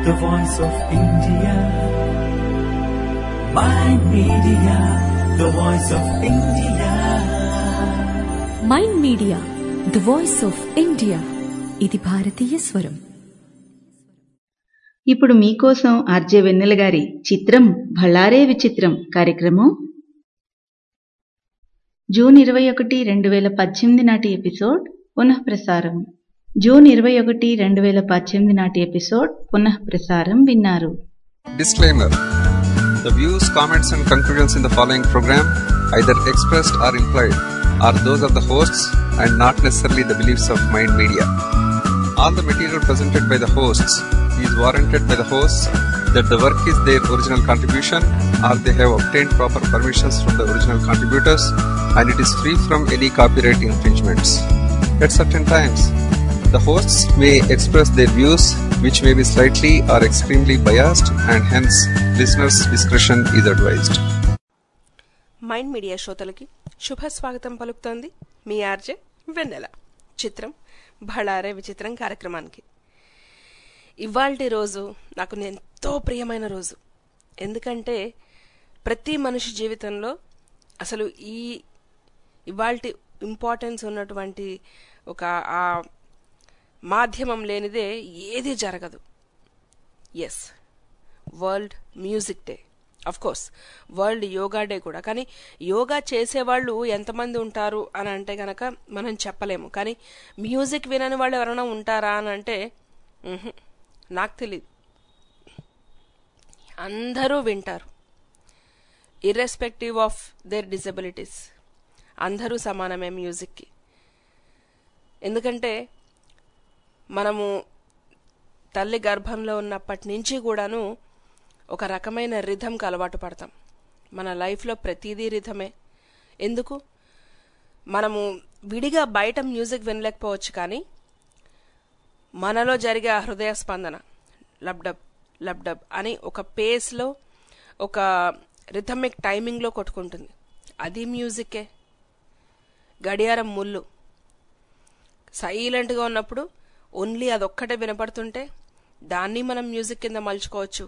the voice of India. My media, the voice of India. Mind media the voice of India ఇది భారతీయ స్వరం ఇప్పుడు మీకోసం RJ వెన్నెల గారి చిత్రం భళారే విచిత్రం కార్యక్రమం జూన్ ఇరవై ఒకటి రెండు వేల పద్దెనిమిది నాటి ఎపిసోడ్ పునః ప్రసారం జూన్ ఇరవై ఒకటి రెండు వేల పద్దెనిమిది నాటి ఎపిసోడ్ పునః ప్రసారం విన్నారు Disclaimer The views, comments, and conclusions in the following program, either expressed or implied, are those of the hosts and not necessarily the beliefs of Mind Media. All the material presented by the hosts is warranted by the hosts that the work is their original contribution or they have obtained proper permissions from the original contributors and it is free from any copyright infringements. At certain times, the hosts may express their views which may be slightly or extremely biased and hence listeners' discretion is advised. Mind media శ్రోతలకి శుభ స్వాగతం పలుకుతోంది మీ RJ వెన్నెల చిత్రం భళారే విచిత్రం కార్యక్రమానికి ఇవాల్టి రోజు నాకు ఎంతో ప్రియమైన రోజు ఎందుకంటే ప్రతి మనిషి జీవితంలో అసలు ఈ ఇవాల్టి ఇంపార్టెన్స్ ఉన్నటువంటి ఒక ఆ మాధ్యమం లేనిదే ఏది జరగదు yes world music day of course world yoga day కూడా కానీ యోగా చేసేవాళ్ళు ఎంతమంది ఉంటారు అని అంటే గనక మనం చెప్పలేము కానీ మ్యూజిక్ వినని వాళ్ళు ఎవరైనా ఉంటారా అని అంటే మ్హూ, నాకు తెలియదు అందరూ వింటారు ఇర్రెస్పెక్టివ్ ఆఫ్ దేర్ డిజబిలిటీస్ అందరూ సమానమే మ్యూజిక్కి ఎందుకంటే మనము తల్లి గర్భంలో ఉన్నప్పటి నుంచి కూడాను ఒక రకమైన రిధంకి అలవాటు పడతాం మన లైఫ్లో ప్రతిదీ రిధమే ఎందుకు మనము విడిగా బయట మ్యూజిక్ వినలేకపోవచ్చు కానీ మనలో జరిగే ఆ హృదయ స్పందన లబ్డబ్ లబ్డబ్ అని ఒక పేస్లో ఒక రిథమిక్ టైమింగ్లో కొట్టుకుంటుంది అది మ్యూజిక్కే గడియారం ముళ్ళు సైలెంట్గా ఉన్నప్పుడు ఓన్లీ అదొక్కటే వినపడుతుంటే దాన్ని మనం మ్యూజిక్ కింద మలుచుకోవచ్చు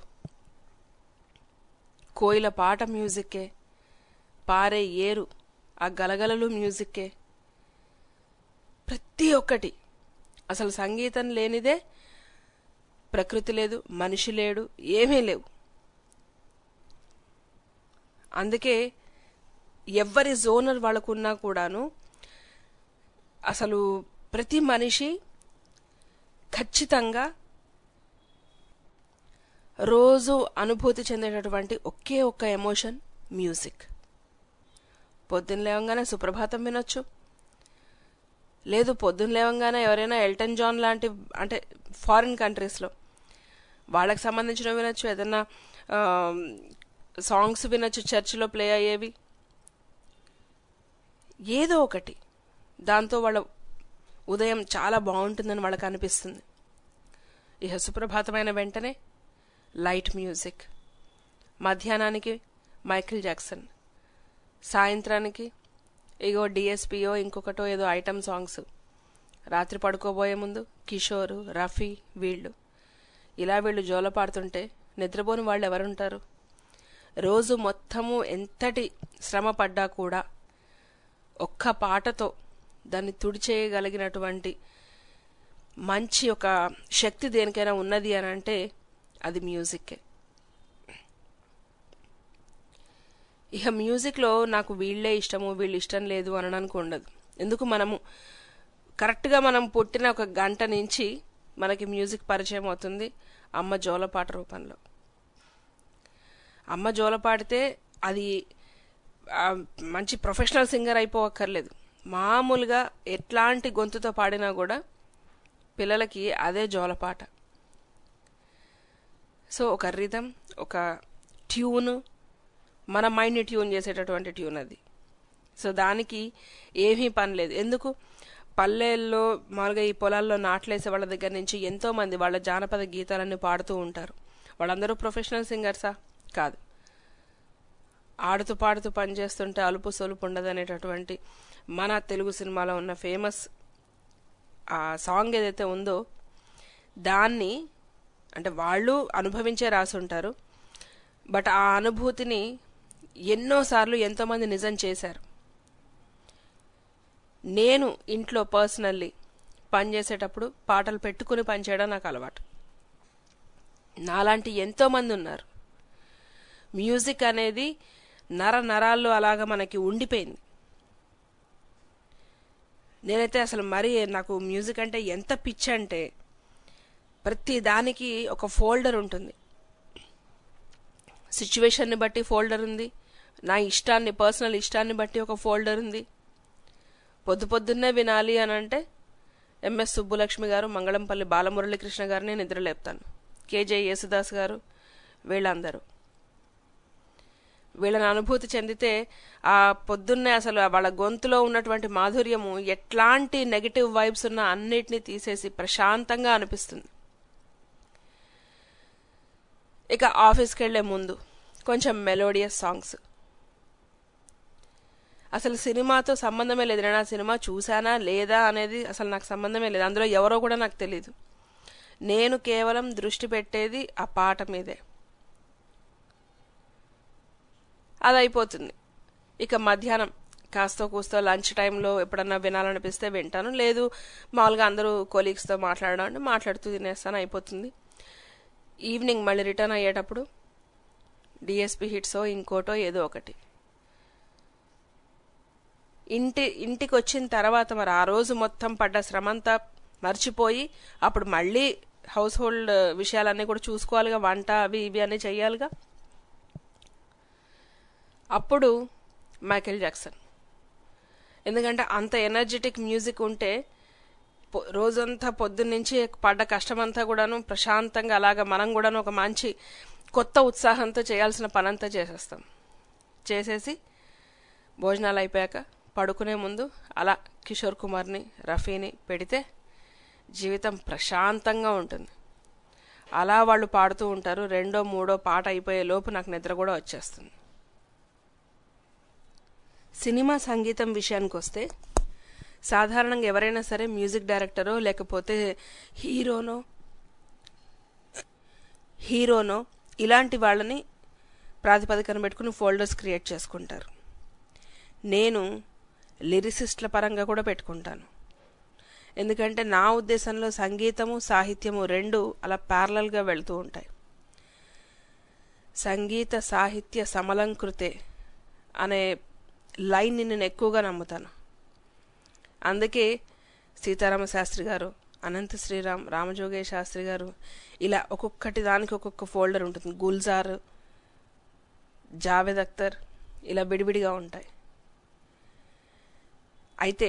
కోయిల పాట మ్యూజిక్కే పారే ఏరు ఆ గలగలలు మ్యూజిక్కే ప్రతి ఒక్కటి అసలు సంగీతం లేనిదే ప్రకృతి లేదు మనిషి లేడు ఏమీ లేవు అందుకే ఎవరి జోనర్ వాళ్ళకున్నా కూడాను అసలు ప్రతి మనిషి ఖచ్చితంగా రోజు అనుభూతి చెందేటటువంటి ఒకే ఒక్క ఎమోషన్ మ్యూజిక్ పొద్దున్న లేవంగానే సుప్రభాతం వినొచ్చు లేదు పొద్దున్న లేవంగానే ఎవరైనా ఎల్టన్ జాన్ లాంటి అంటే ఫారిన్ కంట్రీస్లో వాళ్ళకి సంబంధించిన వినొచ్చు ఏదన్నా సాంగ్స్ వినొచ్చు చర్చిలో ప్లే అయ్యేవి ఏదో ఒకటి దాంతో వాళ్ళ ఉదయం చాలా బాగుంటుందని వాళ్ళకి అనిపిస్తుంది ఇక సుప్రభాతమైన వెంటనే లైట్ మ్యూజిక్ మధ్యాహ్నానికి మైకిల్ జాక్సన్ సాయంత్రానికి ఇగో డిఎస్పియో ఇంకొకటో ఏదో ఐటమ్ సాంగ్స్ రాత్రి పడుకోబోయే ముందు కిషోరు రఫీ వీళ్ళు ఇలా వీళ్ళు జోల పాడుతుంటే నిద్రపోని వాళ్ళు ఎవరుంటారు రోజు మొత్తము ఎంతటి శ్రమ పడ్డా కూడా ఒక్క పాటతో దాన్ని తుడిచేయగలిగినటువంటి మంచి ఒక శక్తి దేనికైనా ఉన్నది అని అంటే అది మ్యూజిక్కే ఇక మ్యూజిక్లో నాకు వీళ్ళే ఇష్టము వీళ్ళు ఇష్టం లేదు అనడానికి ఉండదు ఎందుకు మనము కరెక్ట్గా మనం పుట్టిన ఒక గంట నుంచి మనకి మ్యూజిక్ పరిచయం అవుతుంది అమ్మ జోలపాట రూపంలో అమ్మ జోలపాడితే అది ఆ, మంచి ప్రొఫెషనల్ సింగర్ అయిపోవక్కర్లేదు మామూలుగా ఎట్లాంటి గొంతుతో పాడినా కూడా పిల్లలకి అదే జోలపాట సో ఒక రిథం ఒక ట్యూన్ మన మైండ్ని ట్యూన్ చేసేటటువంటి ట్యూన్ అది సో దానికి ఏమీ పని లేదు ఎందుకు పల్లెల్లో మామూలుగా ఈ పొలాల్లో నాట్లేసే వాళ్ళ దగ్గర నుంచి ఎంతో మంది వాళ్ళ జానపద గీతాలన్నీ పాడుతూ ఉంటారు వాళ్ళందరూ ప్రొఫెషనల్ సింగర్సా కాదు ఆడుతూ పాడుతూ పనిచేస్తుంటే అలుపు సొలుపు ఉండదనేటటువంటి మన తెలుగు సినిమాలో ఉన్న ఫేమస్ ఆ సాంగ్ ఏదైతే ఉందో దాన్ని అంటే వాళ్ళు అనుభవించే రాసి ఉంటారు బట్ ఆ అనుభూతిని ఎన్నోసార్లు ఎంతోమంది నిజం చేశారు నేను ఇంట్లో పర్సనల్లీ పనిచేసేటప్పుడు పాటలు పెట్టుకుని పనిచేయడం నాకు అలవాటు నాలాంటి ఎంతోమంది ఉన్నారు మ్యూజిక్ అనేది నర నరాల్లో అలాగా మనకి ఉండిపోయింది నేనైతే అసలు మరీ నాకు మ్యూజిక్ అంటే ఎంత పిచ్చి అంటే ప్రతి దానికి ఒక ఫోల్డర్ ఉంటుంది సిచ్యువేషన్ని బట్టి ఫోల్డర్ ఉంది నా ఇష్టాన్ని పర్సనల్ ఇష్టాన్ని బట్టి ఒక ఫోల్డర్ ఉంది పొద్దు పొద్దున్నే వినాలి అని అంటే ఎంఎస్ సుబ్బులక్ష్మి గారు మంగళంపల్లి బాలమురళీకృష్ణ గారిని నిద్రలేపుతాను కేజే యేసుదాస్ గారు వీళ్ళందరూ వీళ్ళని అనుభూతి చెందితే ఆ పొద్దున్నే అసలు వాళ్ళ గొంతులో ఉన్నటువంటి మాధుర్యము ఎట్లాంటి నెగిటివ్ వైబ్స్ ఉన్న అన్నిటినీ తీసేసి ప్రశాంతంగా అనిపిస్తుంది ఇక ఆఫీస్కి వెళ్లే ముందు కొంచెం మెలోడియస్ సాంగ్స్ అసలు సినిమాతో సంబంధమే లేదు నేను ఆ సినిమా చూసానా లేదా అనేది అసలు నాకు సంబంధమే లేదు అందులో ఎవరో కూడా నాకు తెలియదు నేను కేవలం దృష్టి పెట్టేది ఆ పాట మీదే అది అయిపోతుంది ఇక మధ్యాహ్నం కాస్త కూస్తో లంచ్ టైంలో ఎప్పుడన్నా వినాలనిపిస్తే వింటాను లేదు మామూలుగా అందరూ కొలీగ్స్తో మాట్లాడడం అంటే మాట్లాడుతూ తినేస్తాను అయిపోతుంది ఈవినింగ్ మళ్ళీ రిటర్న్ అయ్యేటప్పుడు డిఎస్పి హిట్సో ఇంకోటో ఏదో ఒకటి ఇంటి ఇంటికి వచ్చిన తర్వాత మరి ఆ రోజు మొత్తం పడ్డ శ్రమంతా మర్చిపోయి అప్పుడు మళ్ళీ హౌస్ హోల్డ్ విషయాలన్నీ కూడా చూసుకోవాలిగా వంట అవి ఇవి అన్నీ చెయ్యాలిగా అప్పుడు మైకేల్ జాక్సన్ ఎందుకంటే అంత ఎనర్జెటిక్ మ్యూజిక్ ఉంటే పొ- రోజంతా పొద్దున్నుంచి పడ్డ కష్టమంతా కూడాను ప్రశాంతంగా అలాగా మనం కూడాను ఒక మంచి కొత్త ఉత్సాహంతో చేయాల్సిన పనంతా చేసేస్తాం చేసేసి భోజనాలు అయిపోయాక పడుకునే ముందు అలా కిషోర్ కుమార్ని రఫీని పెడితే జీవితం ప్రశాంతంగా ఉంటుంది అలా వాళ్ళు పాడుతూ ఉంటారు రెండో మూడో పాట అయిపోయే లోపు నాకు నిద్ర కూడా వచ్చేస్తుంది సినిమా సంగీతం విషయానికి వస్తే సాధారణంగా ఎవరైనా సరే మ్యూజిక్ డైరెక్టరో లేకపోతే హీరోనో హీరోనో ఇలాంటి వాళ్ళని ప్రాతిపదికన పెట్టుకుని ఫోల్డర్స్ క్రియేట్ చేసుకుంటారు నేను లిరిసిస్ట్ల పరంగా కూడా పెట్టుకుంటాను ఎందుకంటే నా ఉద్దేశంలో సంగీతము సాహిత్యము రెండు అలా ప్యారలల్గా వెళ్తూ ఉంటాయి సంగీత సాహిత్య సమలంకృతే అనే లైన్ని నేను ఎక్కువగా నమ్ముతాను అందుకే సీతారామ శాస్త్రి గారు అనంత శ్రీరామ్ రామజోగే శాస్త్రి గారు ఇలా ఒక్కొక్కటి దానికి ఒక్కొక్క ఫోల్డర్ ఉంటుంది గుల్జార్ జావేద్ అఖ్తర్ ఇలా విడివిడిగా ఉంటాయి అయితే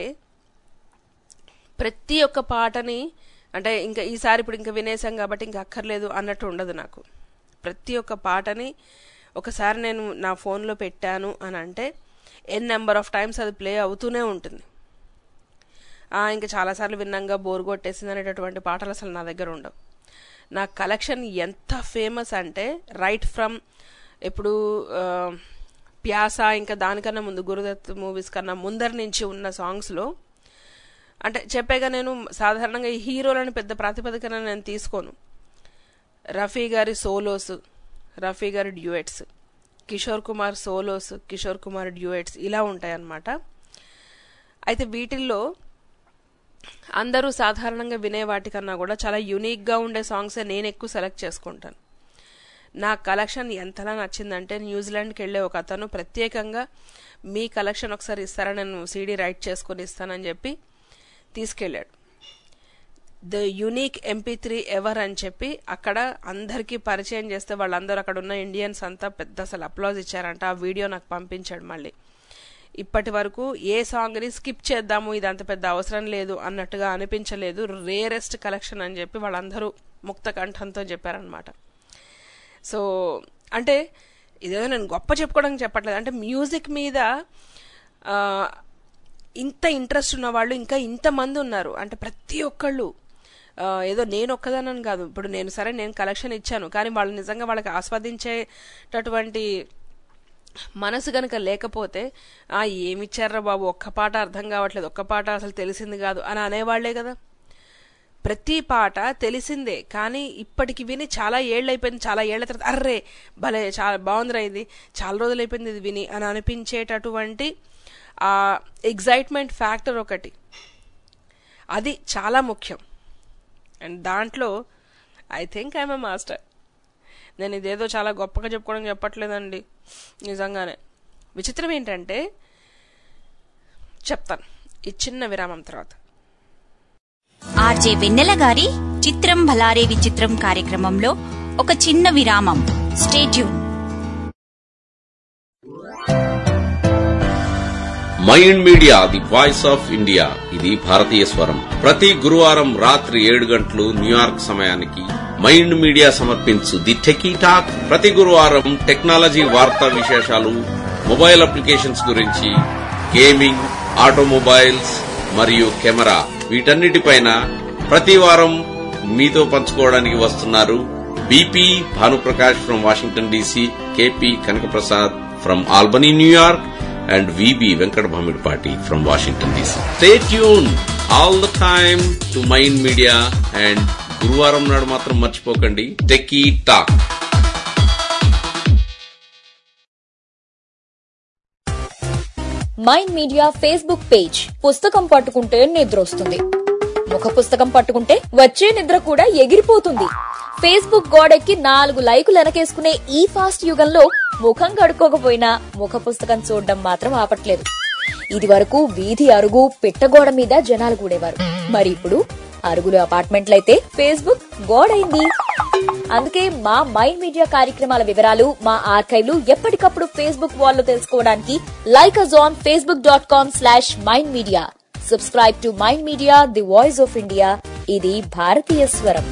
ప్రతి ఒక్క పాటని అంటే ఇంకా ఈసారి ఇప్పుడు ఇంకా వినేసాం కాబట్టి ఇంకా అక్కర్లేదు అన్నట్టు ఉండదు నాకు ప్రతి ఒక్క పాటని ఒకసారి నేను నా ఫోన్లో పెట్టాను అని అంటే ఎన్ నెంబర్ ఆఫ్ టైమ్స్ అది ప్లే అవుతూనే ఉంటుంది ఆ, ఇంకా చాలాసార్లు విన్నాంగా బోర్ కొట్టేసింది అనేటటువంటి పాటలు అసలు నా దగ్గర ఉండవు నా కలెక్షన్ ఎంత ఫేమస్ అంటే రైట్ ఫ్రమ్ ఇప్పుడు ఆ, ప్యాస ఇంకా దానికన్నా ముందు గురుదత్ మూవీస్ కన్నా ముందర నుంచి ఉన్న సాంగ్స్లో అంటే చెప్పేగా నేను సాధారణంగా ఈ హీరోలను పెద్ద ప్రాతిపదికన నేను తీసుకోను రఫీ గారి సోలోస్ రఫీ గారి duets Kishore Kumar solos Kishore Kumar duets ఇలా ఉంటాయన్నమాట అయితే వీటిల్లో అందరూ సాధారణంగా వినే వాటికన్నా కూడా చాలా యునిక్గా ఉండే సాంగ్సే నేను ఎక్కువ సెలెక్ట్ చేసుకుంటాను నా కలెక్షన్ ఎంతలా నచ్చిందంటే న్యూజిలాండ్కి వెళ్ళే ఒక అతను ప్రత్యేకంగా మీ కలెక్షన్ ఒకసారి ఇస్తారా నేను సీడీ రైట్ చేసుకొని ఇస్తానని చెప్పి తీసుకెళ్ళాడు the unique MP three ever అని చెప్పి అక్కడ అందరికీ పరిచయం చేస్తే వాళ్ళందరూ అక్కడ ఉన్న ఇండియన్స్ అంతా పెద్ద అసలు అప్లాజ్ ఇచ్చారంట ఆ వీడియో నాకు పంపించాడు మళ్ళీ ఇప్పటి వరకు ఏ సాంగ్ని స్కిప్ చేద్దాము ఇది అంత పెద్ద అవసరం లేదు అన్నట్టుగా అనిపించలేదు రేరెస్ట్ కలెక్షన్ అని చెప్పి వాళ్ళందరూ ముక్త కంఠంతో చెప్పారనమాట సో అంటే ఇదేదో నేను గొప్ప చెప్పుకోవడానికి చెప్పట్లేదు అంటే మ్యూజిక్ మీద ఆ, ఇంత ఇంట్రెస్ట్ ఉన్న వాళ్ళు ఇంకా ఇంతమంది ఉన్నారు అంటే ప్రతి ఒక్కళ్ళు ఆ, ఏదో నేను ఒక్కదానని కాదు ఇప్పుడు నేను సరే నేను కలెక్షన్ ఇచ్చాను కానీ వాళ్ళు నిజంగా వాళ్ళకి ఆస్వాదించేటటువంటి మనసు గనక లేకపోతే ఆ ఏమిచ్చారా బాబు ఒక్క పాట అర్థం కావట్లేదు ఒక్క పాట అసలు తెలిసింది కాదు అని అనేవాళ్లే కదా ప్రతి పాట తెలిసిందే కానీ ఇప్పటికి విని చాలా ఏళ్ళు అయిపోయింది చాలా ఏళ్ల తర్వాత అర్రే భలే చాలా బాగుందిరా ఇది చాలా రోజులు అయిపోయింది ఇది విని అని అనిపించేటటువంటి ఆ ఎగ్జైట్మెంట్ ఫ్యాక్టర్ ఒకటి అది చాలా ముఖ్యం అండ్ దాంట్లో I think I'm a master నేను ఇదేదో చాలా గొప్పగా చెప్పుకోవడం చెప్పట్లేదండి నిజంగానే విచిత్రం ఏంటంటే చెప్తాను ఈ చిన్న విరామం తర్వాత ఆర్జే వెన్నెల గారి చిత్రం భలారే విచిత్రం కార్యక్రమంలో ఒక చిన్న విరామం stay tuned mind media the voice of India ఇది భారతీయ స్వరం ప్రతి గురువారం రాత్రి ఏడు గంటలు న్యూయార్క్ సమయానికి మైండ్ మీడియా సమర్పించు ది టెకీ టాక్ ప్రతి గురువారం టెక్నాలజీ వార్తా విశేషాలు మొబైల్ అప్లికేషన్స్ గురించి గేమింగ్ ఆటోమొబైల్స్ మరియు కెమెరా వీటన్నిటిపైన ప్రతి వారం మీతో పంచుకోవడానికి వస్తున్నారు BP Bhanuprakash from Washington DC KP Kanakaprasad from Albany New York and VB Venkat Bhamidpati from Washington DC. Stay tuned all the time to Mind Media and గురువారం నాడు మాత్రం మర్చిపోకండి techie talk mind media Facebook page పుస్తకం పట్టుకుంటే నిద్ర వస్తుంది ముఖ పుస్తకం పట్టుకుంటే వచ్చే నిద్ర కూడా ఎగిరిపోతుంది ఫేస్బుక్ గోడెక్కి నాలుగు లైకులు వెనకేసుకునే ఈ ఫాస్ట్ యుగంలో ముఖం కడుక్కోకపోయినా ముఖ పుస్తకం చూడడం మాత్రం ఆపట్లేదు ఇది వరకు వీధి అరుగు పిట్టగోడ మీద జనాలు కూడేవారు మరి ఇప్పుడు అరుగులు అపార్ట్మెంట్లయితే ఫేస్బుక్ గోడైంది అందుకే మా మైండ్ మీడియా కార్యక్రమాల వివరాలు మా ఆర్కైవ్లు ఎప్పటికప్పుడు ఫేస్బుక్ వాల్లో తెలుసుకోవడానికి like us on Facebook dot com slash mind media subscribe to mind media the voice of India ఇది భారతీయ స్వరం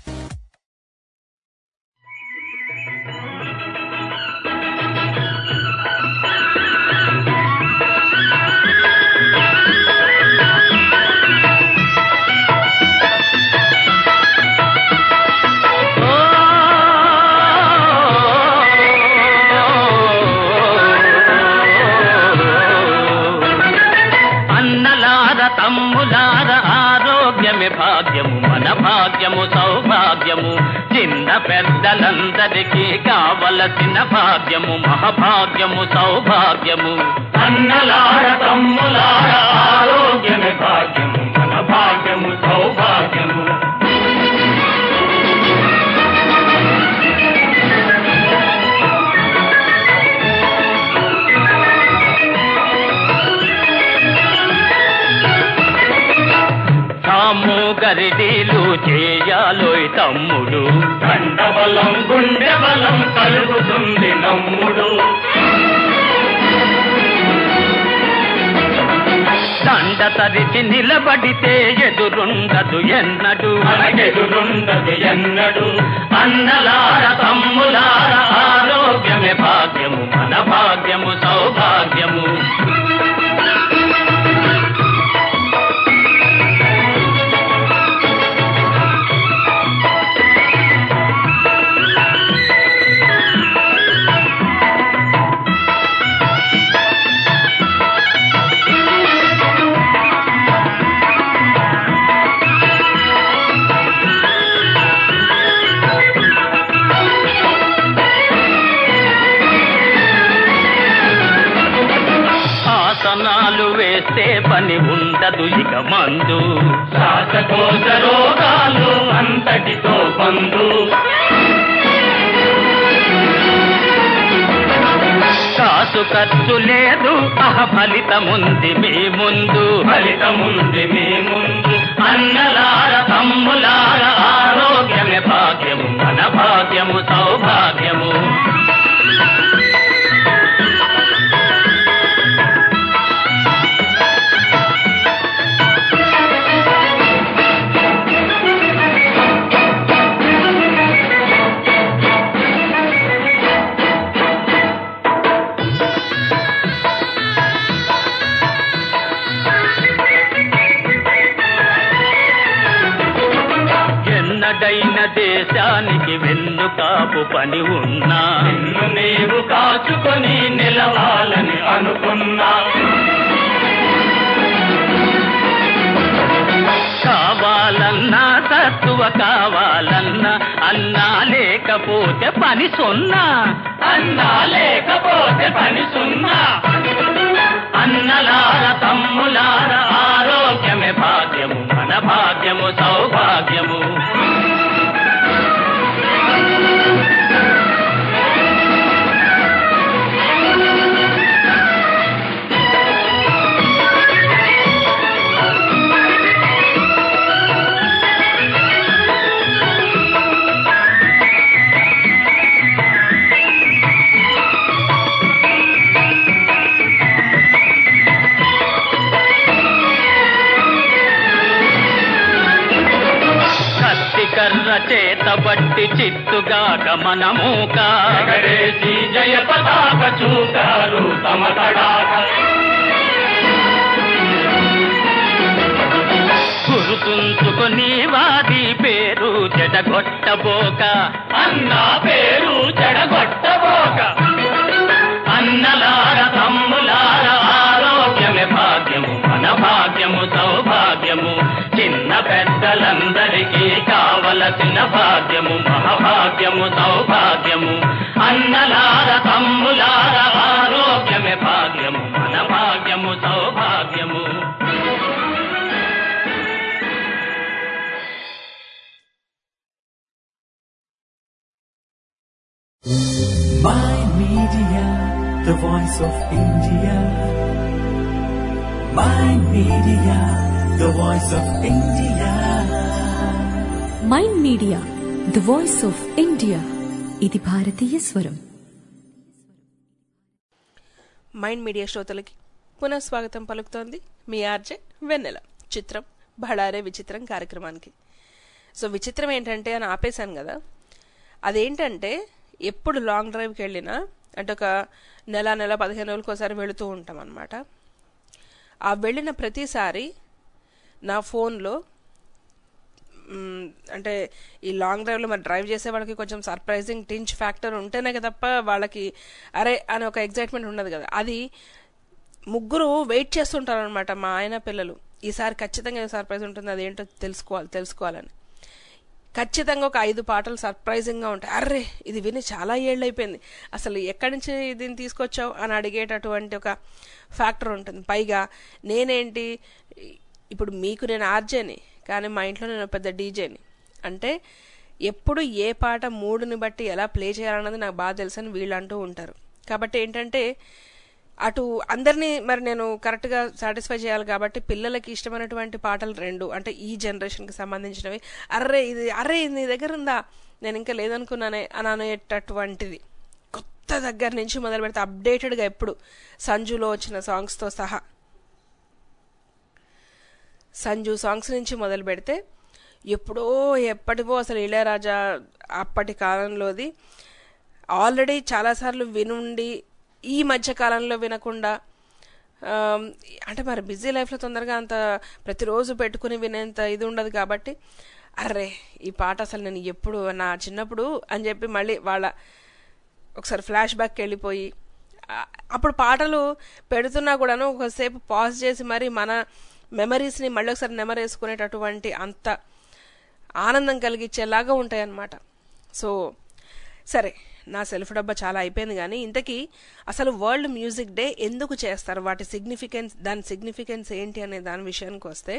అన్నలార తమ్ములార ఆరోగ్యమే భాగ్యము మన భాగ్యము సౌభాగ్యము చిన్న పెద్దలందరికీ కావలసిన భాగ్యము మహభాగ్యము సౌభాగ్యము అన్నలార తమ్ములార ఆరోగ్యమే భాగ్యము మన భాగ్యము సౌభాగ్యము తాము గరిడీలు చేయాలోయ్ తమ్ముడు కండబలం గుండె బలం కలుగుతుంది నమ్ముడు దండ తరిచి నిలబడితే ఎదురుండదు ఎన్నడు ఎదురుండదు ఎన్నడు అన్నలార తమ్ములార ఆరోగ్యమే భాగ్యము మన భాగ్యము సౌభాగ్యము ఆసనాలు వేస్తే పని ఉండదు ఇక మందు శ్వాసకోశ రోగాలు అంతటితో బంధు కాసు ఖర్చు లేదు అహ ఫలితముంది మీ ముందు ఫలితముంది మీ ముందు అన్నలార తమ్ములార ఆరోగ్యమే భాగ్యము మన భాగ్యము సౌభాగ్యము ఎన్నడైన దేశానికి వెన్నుకాపు పని ఉన్నా నిన్ను నీవు కాచుకొని నిలవాలని అనుకున్నా కావాలి కావాలన్నా తత్తువ కావాలన్నా అన్నా లేకపోతే పని సున్నా అన్నా లేకపోతే పని సున్నా అన్నలార తమ్ములార ఆరోగ్యమే భాగ్యము మన భాగ్యము సౌభాగ్యము కత్తి కర్ర చేత బట్టి చిత్తుగాక మనమూక ఎగరేసి జయ పతాక చూపారు తమ తడాక గురుతుంచుకొని వాది పేరు చెడగొట్టబోక అన్నా పేరు చెడగొట్టబోక అన్నలార తమ్ములార ఆరోగ్యమే భాగ్యము మన భాగ్యము సౌభాగ్యము చిన్న పెద్దలందరికీ కావలసిన భాగ్యము మహాభాగ్యము సౌభాగ్యము అన్నలార తమ్ములార ఆరోగ్యమే భాగ్యము మన భాగ్యము సౌభాగ్యము My Media, the voice of India. My Media, the voice of India. Mind media the voice of India ఇది భారతీయ స్వరం మైండ్ మీడియా శ్రోతలకి పునః స్వాగతం పలుకుతోంది మీ ఆర్జే వెన్నెల చిత్రం బళారే విచిత్రం కార్యక్రమానికి సో విచిత్రం ఏంటంటే అని ఆపేశాను కదా అదేంటంటే ఎప్పుడు లాంగ్ డ్రైవ్కి వెళ్ళినా అంటే ఒక నెల నెల పదిహేను రోజులకు ఒకసారి వెళుతూ ఉంటాం అనమాట ఆ వెళ్ళిన ప్రతిసారి నా ఫోన్లో మ్, అంటే ఈ లాంగ్ డ్రైవ్లో మరి డ్రైవ్ చేసే వాళ్ళకి కొంచెం సర్ప్రైజింగ్ టించ్ ఫ్యాక్టర్ ఉంటేనే కదా తప్ప వాళ్ళకి అరే అని ఒక ఎగ్జైట్మెంట్ ఉండదు కదా అది ముగ్గురు వెయిట్ చేస్తుంటారు అనమాట మా ఆయన పిల్లలు ఈసారి ఖచ్చితంగా ఏదో సర్ప్రైజ్ ఉంటుంది అదేంటో తెలుసుకోవాలి తెలుసుకోవాలని ఖచ్చితంగా ఒక ఐదు పాటలు సర్ప్రైజింగ్గా ఉంటాయి అర్రే ఇది విని చాలా ఏళ్ళు అయిపోయింది అసలు ఎక్కడి నుంచి దీన్ని తీసుకొచ్చావు అని అడిగేటటువంటి ఒక ఫ్యాక్టర్ ఉంటుంది పైగా నేనేంటి ఇప్పుడు మీకు నేను ఆర్జేని కానీ మా ఇంట్లో నేను పెద్ద డీజేని అంటే ఎప్పుడు ఏ పాట మూడుని బట్టి ఎలా ప్లే చేయాలన్నది నాకు బాగా తెలుసు అని వీళ్ళు అంటూ ఉంటారు కాబట్టి ఏంటంటే అటు అందరినీ మరి నేను కరెక్ట్గా సాటిస్ఫై చేయాలి కాబట్టి పిల్లలకి ఇష్టమైనటువంటి పాటలు రెండు అంటే ఈ జనరేషన్కి సంబంధించినవి అర్రే ఇది అర్రే ఇది నీ దగ్గర ఉందా నేను ఇంకా లేదనుకున్నానే అని అనేటటువంటిది కొత్త దగ్గర నుంచి మొదలు పెడితే అప్డేటెడ్గా ఎప్పుడు సంజులో వచ్చిన సాంగ్స్తో సహా సంజు సాంగ్స్ నుంచి మొదలు పెడితే ఎప్పుడో ఎప్పటివో అసలు ఇళయరాజా అప్పటి కాలంలోది ఆల్రెడీ చాలాసార్లు వినుండి ఈ మధ్య కాలంలో వినకుండా ఆమ్, అంటే మరి బిజీ లైఫ్లో తొందరగా అంత ప్రతిరోజు పెట్టుకుని వినేంత ఇది ఉండదు కాబట్టి అర్రే ఈ పాట అసలు నేను ఎప్పుడు నా చిన్నప్పుడు అని చెప్పి మళ్ళీ వాళ్ళ ఒకసారి ఫ్లాష్ బ్యాక్కి వెళ్ళిపోయి ఆ, అప్పుడు పాటలు పెడుతున్నా కూడాను ఒకసేపు పాజ్ చేసి మరి మన మెమరీస్ని మళ్ళీ ఒకసారి నెమరేసుకునేటటువంటి అంత ఆనందం కలిగించేలాగా ఉంటాయన్నమాట సో సరే నా సెల్ఫ్ డబ్బా చాలా అయిపోయింది కానీ ఇంతకీ అసలు వరల్డ్ మ్యూజిక్ డే ఎందుకు చేస్తారు వాటి సిగ్నిఫికెన్స్ దాని సిగ్నిఫికెన్స్ ఏంటి అనే దాని విషయానికి వస్తే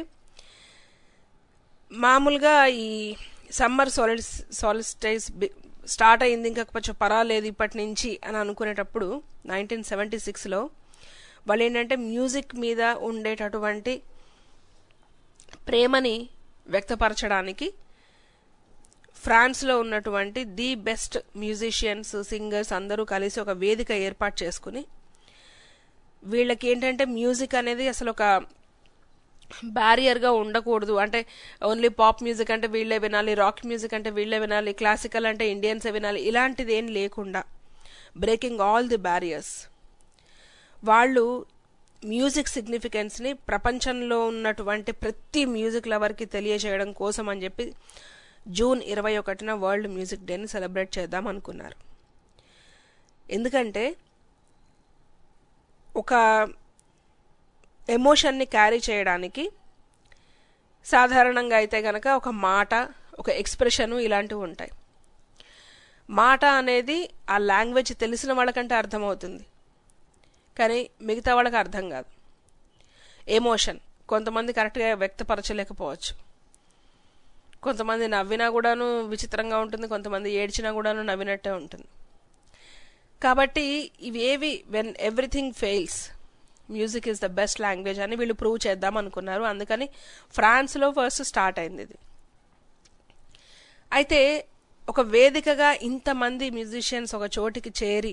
మామూలుగా ఈ సమ్మర్ సాలిడ్ సాలిస్టైజ్ స్టార్ట్ అయింది ఇంకా కొంచెం పర్వాలేదు ఇప్పటి నుంచి అని అనుకునేటప్పుడు నైన్టీన్ సెవెంటీ సిక్స్లో వాళ్ళు ఏంటంటే మ్యూజిక్ మీద ఉండేటటువంటి ప్రేమని వ్యక్తపరచడానికి ఫ్రాన్స్లో ఉన్నటువంటి ది బెస్ట్ మ్యూజిషియన్స్ సింగర్స్ అందరూ కలిసి ఒక వేదిక ఏర్పాటు చేసుకుని వీళ్ళకి ఏంటంటే మ్యూజిక్ అనేది అసలు ఒక బ్యారియర్గా ఉండకూడదు అంటే ఓన్లీ పాప్ మ్యూజిక్ అంటే వీళ్ళే వినాలి రాక్ మ్యూజిక్ అంటే వీళ్ళే వినాలి క్లాసికల్ అంటే ఇండియన్సే వినాలి ఇలాంటిది ఏం లేకుండా బ్రేకింగ్ ఆల్ ది బ్యారియర్స్ వాళ్ళు మ్యూజిక్ సిగ్నిఫికెన్స్ని ప్రపంచంలో ఉన్నటువంటి ప్రతి మ్యూజిక్ లవర్కి తెలియజేయడం కోసం అని చెప్పి జూన్ ఇరవై ఒకటిన వరల్డ్ మ్యూజిక్ డేని సెలబ్రేట్ చేద్దాం అనుకున్నారు ఎందుకంటే ఒక ఎమోషన్ని క్యారీ చేయడానికి సాధారణంగా అయితే కనుక ఒక మాట ఒక ఎక్స్ప్రెషను ఇలాంటివి ఉంటాయి మాట అనేది ఆ లాంగ్వేజ్ తెలిసిన వాళ్ళకంటే అర్థమవుతుంది కానీ మిగతా వాళ్ళకి అర్థం కాదు ఎమోషన్ కొంతమంది కరెక్ట్గా వ్యక్తపరచలేకపోవచ్చు కొంతమంది నవ్వినా కూడాను విచిత్రంగా ఉంటుంది కొంతమంది ఏడ్చినా కూడాను నవ్వినట్టే ఉంటుంది కాబట్టి ఇవేవి when everything fails music is the best language అని వీళ్ళు ప్రూవ్ చేద్దాం అనుకున్నారు అందుకని ఫ్రాన్స్లో ఫస్ట్ స్టార్ట్ అయింది ఇది అయితే ఒక వేదికగా ఇంతమంది మ్యూజిషియన్స్ ఒక చోటికి చేరి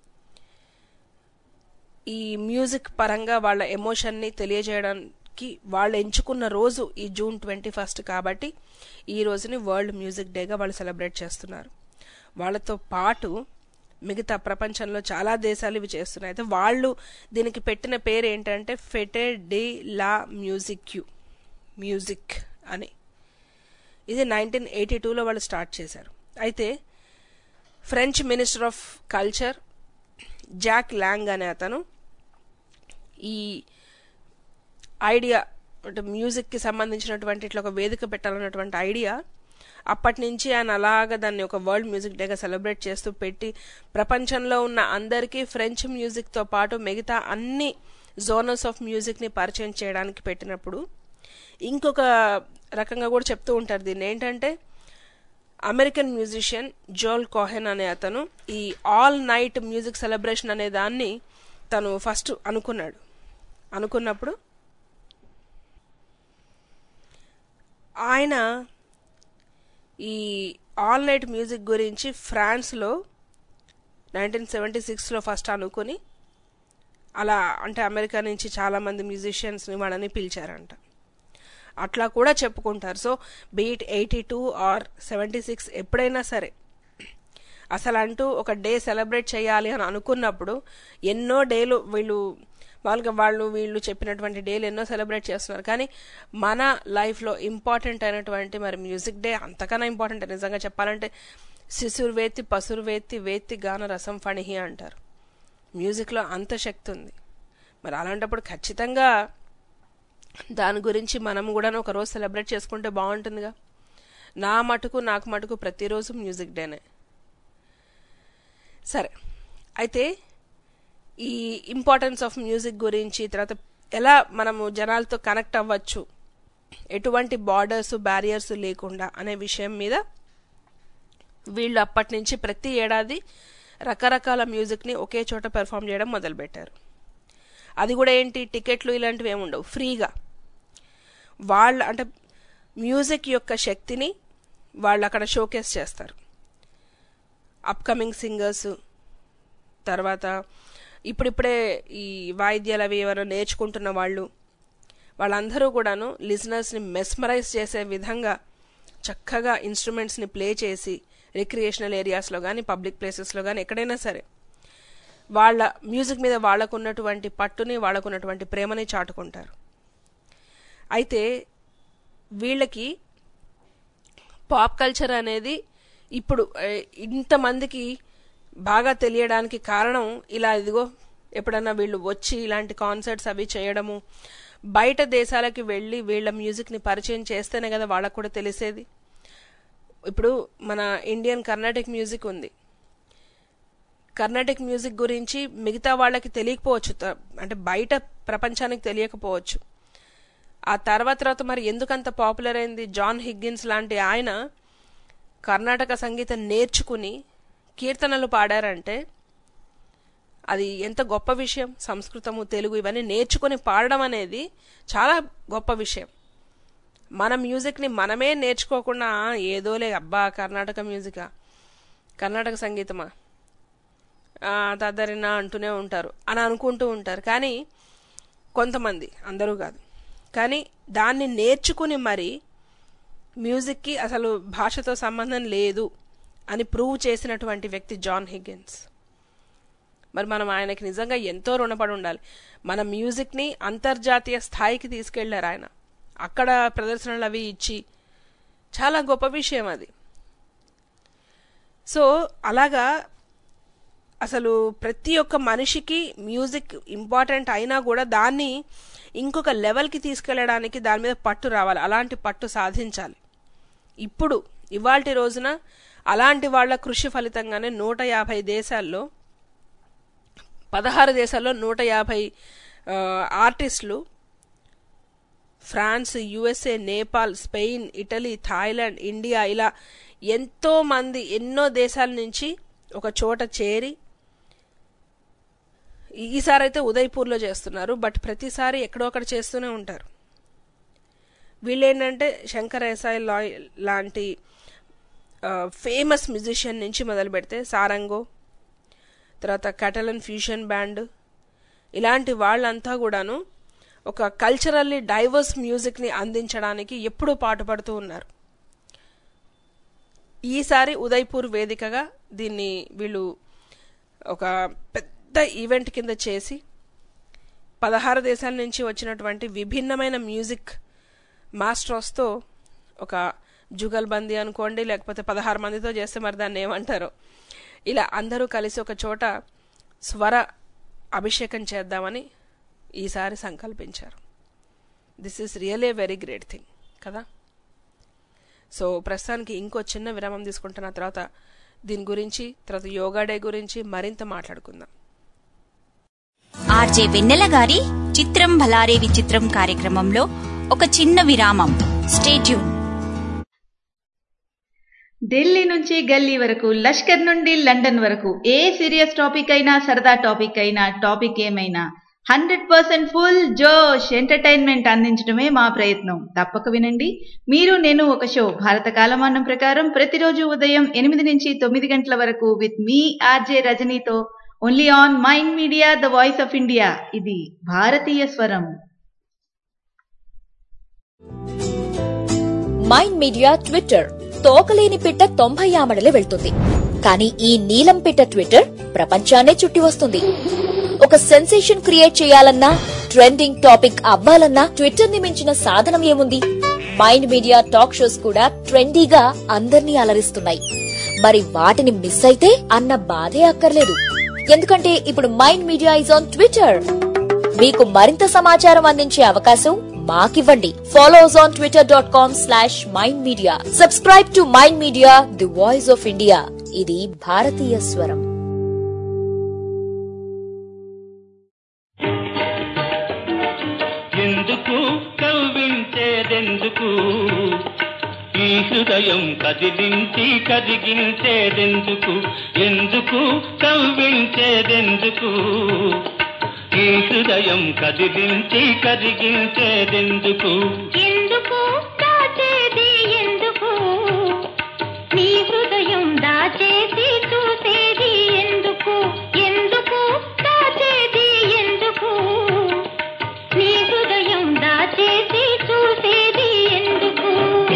ఈ మ్యూజిక్ పరంగా వాళ్ళ ఎమోషన్ని తెలియజేయడానికి వాళ్ళు ఎంచుకున్న రోజు ఈ జూన్ ట్వంటీ ఫస్ట్ కాబట్టి ఈ రోజుని వరల్డ్ మ్యూజిక్ డేగా వాళ్ళు సెలబ్రేట్ చేస్తున్నారు వాళ్ళతో పాటు మిగతా ప్రపంచంలో చాలా దేశాలు ఇవి చేస్తున్నాయి అయితే వాళ్ళు దీనికి పెట్టిన పేరు ఏంటంటే ఫెటే డే లా మ్యూజిక్ యూ మ్యూజిక్ అని ఇది నైన్టీన్ ఎయిటీ టూలో వాళ్ళు స్టార్ట్ చేశారు అయితే French minister of culture Jack Lang అనే అతను ఈ ఐడియా అంటే మ్యూజిక్కి సంబంధించినటువంటి ఇట్లా ఒక వేదిక పెట్టాలన్నటువంటి ఐడియా అప్పటి నుంచి ఆయన అలాగా దాన్ని ఒక వరల్డ్ మ్యూజిక్ డేగా సెలబ్రేట్ చేస్తూ పెట్టి ప్రపంచంలో ఉన్న అందరికీ ఫ్రెంచ్ మ్యూజిక్తో పాటు మిగతా అన్ని జోనర్స్ ఆఫ్ మ్యూజిక్ని పరిచయం చేయడానికి పెట్టినప్పుడు ఇంకొక రకంగా కూడా చెప్తూ ఉంటారు దీన్ని ఏంటంటే అమెరికన్ మ్యూజిషియన్ జోల్ కోహెన్ అనే అతను ఈ ఆల్ నైట్ మ్యూజిక్ సెలబ్రేషన్ అనే దాన్ని తను ఫస్ట్ అనుకున్నాడు అనుకున్నప్పుడు ఆయన ఈ ఆల్ నైట్ మ్యూజిక్ గురించి ఫ్రాన్స్లో నైన్టీన్ సెవెంటీ సిక్స్లో ఫస్ట్ అనుకుని అలా అంటే అమెరికా నుంచి చాలామంది మ్యూజిషియన్స్ని వాళ్ళని పిలిచారంట అట్లా కూడా చెప్పుకుంటారు so beat eighty two or seventy six ఎప్పుడైనా సరే అసలు అంటూ ఒక డే సెలబ్రేట్ చేయాలి అని అనుకున్నప్పుడు ఎన్నో డేలు వీళ్ళు వాళ్ళకి వాళ్ళు వీళ్ళు చెప్పినటువంటి డేలు ఎన్నో సెలబ్రేట్ చేస్తున్నారు కానీ మన లైఫ్లో ఇంపార్టెంట్ అయినటువంటి మరి మ్యూజిక్ డే అంతకన్నా ఇంపార్టెంట్ నిజంగా చెప్పాలంటే శిశుర్ వేత్తి పసురు వేత్తి వేత్తి గాన రసం ఫణిహి అంటారు మ్యూజిక్లో అంత శక్తి ఉంది మరి అలాంటప్పుడు ఖచ్చితంగా దాని గురించి మనం కూడా ఒక రోజు సెలబ్రేట్ చేసుకుంటే బాగుంటుందిగా నా మటుకు నాకు మటుకు ప్రతిరోజు మ్యూజిక్ డేనే సరే అయితే ఈ ఇంపార్టెన్స్ ఆఫ్ మ్యూజిక్ గురించి తర్వాత ఎలా మనము జనాలతో కనెక్ట్ అవ్వచ్చు ఎటువంటి బార్డర్స్ బ్యారియర్స్ లేకుండా అనే విషయం మీద వీళ్ళు అప్పటి నుంచి ప్రతి ఏడాది రకరకాల మ్యూజిక్ని ఒకే చోట పెర్ఫామ్ చేయడం మొదలుపెట్టారు అది కూడా ఏంటి టికెట్లు ఇలాంటివి ఏమి ఉండవు ఫ్రీగా వాళ్ళ అంటే మ్యూజిక్ యొక్క శక్తిని వాళ్ళు అక్కడ షోకేస్ చేస్తారు అప్కమింగ్ సింగర్స్ తర్వాత ఇప్పుడిప్పుడే ఈ వాయిద్యాలు అవి ఎవరో నేర్చుకుంటున్న వాళ్ళు వాళ్ళందరూ కూడాను లిజనర్స్ని మెస్మరైజ్ చేసే విధంగా చక్కగా ఇన్స్ట్రుమెంట్స్ని ప్లే చేసి రిక్రియేషనల్ ఏరియాస్లో కానీ పబ్లిక్ ప్లేసెస్లో కానీ ఎక్కడైనా సరే వాళ్ళ మ్యూజిక్ మీద వాళ్ళకున్నటువంటి పట్టుని వాళ్ళకున్నటువంటి ప్రేమని చాటుకుంటారు అయితే వీళ్ళకి పాప్ కల్చర్ అనేది ఇప్పుడు ఇంతమందికి బాగా తెలియడానికి కారణం ఇలా ఇదిగో ఎప్పుడన్నా వీళ్ళు వచ్చి ఇలాంటి కాన్సర్ట్స్ అవి చేయడము బయట దేశాలకి వెళ్ళి వీళ్ళ మ్యూజిక్ని పరిచయం చేస్తేనే కదా వాళ్ళకు కూడా తెలిసేది ఇప్పుడు మన ఇండియన్ కర్ణాటిక్ మ్యూజిక్ ఉంది కర్ణాటిక్ మ్యూజిక్ గురించి మిగతా వాళ్ళకి తెలియకపోవచ్చు అంటే బయట ప్రపంచానికి తెలియకపోవచ్చు ఆ తర్వాత తర్వాత మరి ఎందుకంత పాపులర్ అయింది జాన్ హిగ్గిన్స్ లాంటి ఆయన కర్ణాటక సంగీతం నేర్చుకుని కీర్తనలు పాడారంటే అది ఎంత గొప్ప విషయం సంస్కృతము తెలుగు ఇవన్నీ నేర్చుకుని పాడడం అనేది చాలా గొప్ప విషయం మన మ్యూజిక్ని మనమే నేర్చుకోకుండా ఏదోలే అబ్బా కర్ణాటక మ్యూజికా కర్ణాటక సంగీతమా తద్దరినా అంటూనే ఉంటారు అని అనుకుంటూ ఉంటారు కానీ కొంతమంది అందరూ కాదు కానీ దాన్ని నేర్చుకుని మరి మ్యూజిక్కి అసలు భాషతో సంబంధం లేదు అని ప్రూవ్ చేసినటువంటి వ్యక్తి జాన్ హిగ్గన్స్ మరి మనం ఆయనకి నిజంగా ఎంతో రుణపడి ఉండాలి మన మ్యూజిక్ని అంతర్జాతీయ స్థాయికి తీసుకెళ్లారు ఆయన అక్కడ ప్రదర్శనలు అవి ఇచ్చి చాలా గొప్ప విషయం అది సో అలాగా అసలు ప్రతి ఒక్క మనిషికి మ్యూజిక్ ఇంపార్టెంట్ అయినా కూడా దాన్ని ఇంకొక లెవెల్కి తీసుకెళ్ళడానికి దాని మీద పట్టు రావాలి అలాంటి పట్టు సాధించాలి ఇప్పుడు ఇవాల్టి రోజున అలాంటి వాళ్ళ కృషి ఫలితంగానే నూట యాభై దేశాల్లో పదహారు దేశాల్లో నూట యాభై ఆ, ఆర్టిస్టులు France USA Nepal Spain Italy Thailand India ఇలా ఎంతో మంది ఎన్నో దేశాల నుంచి ఒక చోట చేరి ఈసారి అయితే ఉదయ్పూర్లో చేస్తున్నారు బట్ ప్రతిసారి ఎక్కడో అక్కడ చేస్తూనే ఉంటారు వీళ్ళేంటంటే శంకర్ ఎస్ఐ లాయ్ లాంటి ఫేమస్ మ్యూజిషియన్ నుంచి మొదలు పెడితే సారంగో తర్వాత కటలన్ ఫ్యూషన్ బ్యాండ్ ఇలాంటి వాళ్ళంతా కూడాను ఒక కల్చరల్లీ డైవర్స్ మ్యూజిక్ని అందించడానికి ఎప్పుడూ పాటుపడుతూ ఉన్నారు ఈసారి ఉదయ్పూర్ వేదికగా దీన్ని వీళ్ళు ఒక పెద్ద ఈవెంట్ కింద చేసి పదహారు దేశాల నుంచి వచ్చినటువంటి విభిన్నమైన మ్యూజిక్ మాస్టర్స్తో ఒక జుగల్బందీ అనుకోండి లేకపోతే పదహారు మందితో చేస్తే మరి దాన్ని ఏమంటారు ఇలా అందరూ కలిసి ఒక చోట స్వర అభిషేకం చేద్దామని ఈసారి సంకల్పించారు this is really very great thing కదా సో ప్రస్తుతానికి ఇంకో చిన్న విరామం తీసుకుంటున్న తర్వాత దీని గురించి తర్వాత యోగా డే గురించి మరింత మాట్లాడుకుందాం ఆర్జే వెన్నెల గారి చిత్రం భలారే విచిత్రం కార్యక్రమంలో ఒక చిన్న విరామం స్టేట్యూన్ ఢిల్లీ నుంచి గల్లీ వరకు లష్కర్ నుండి లండన్ వరకు ఏ సీరియస్ టాపిక్ అయినా సరదా టాపిక్ అయినా టాపిక్ ఏమైనా హండ్రెడ్ పర్సెంట్ ఫుల్ జోష్ ఎంటర్టైన్మెంట్ అందించడమే మా ప్రయత్నం తప్పక వినండి మీరు నేను ఒక షో భారత కాలమానం ప్రకారం ప్రతిరోజు ఉదయం ఎనిమిది నుంచి తొమ్మిది గంటల వరకు విత్ మీ ఆర్జే రజనీతో only on Mind media the voice of India ఇది భారతీయ స్వరం మైండ్ మీడియా ట్విట్టర్ తోకలేని పిట్ట తొంభై ఆమడలే వెళ్తుంది కానీ ఈ నీలం పిట్ట ట్విట్టర్ ప్రపంచాన్నే చుట్టి వస్తుంది ఒక సెన్సేషన్ క్రియేట్ చేయాలన్నా ట్రెండింగ్ టాపిక్ అవ్వాలన్నా ట్విట్టర్ ని మించిన సాధనం ఏముంది మైండ్ మీడియా టాక్ షోస్ కూడా ట్రెండీగా అందర్నీ అలరిస్తున్నాయి మరి వాటిని మిస్ అయితే అన్న బాధే అక్కర్లేదు ఎందుకంటే ఇప్పుడు Mind Media is on Twitter మీకు మరింత సమాచారం అందించే అవకాశం మాకివ్వండి follow us on Twitter dot com slash mind media subscribe to mind media the voice of India ఇది భారతీయ స్వరం ఎందుకు కవ్వించేదెందుకు ఈ హృదయం కదిలించి కదిగించేదెందుకు ఎందుకు కవ్వించేదెందుకు ఈ హృదయం కదిలించి కదిగించేదెందుకు ఎందుకు దాచేది ఎందుకు నీ హృదయం దాచేసి చూసేది ఎందుకు ఎందుకు దాచేది ఎందుకు నీ హృదయం దాచేసి చూసేది ఎందుకు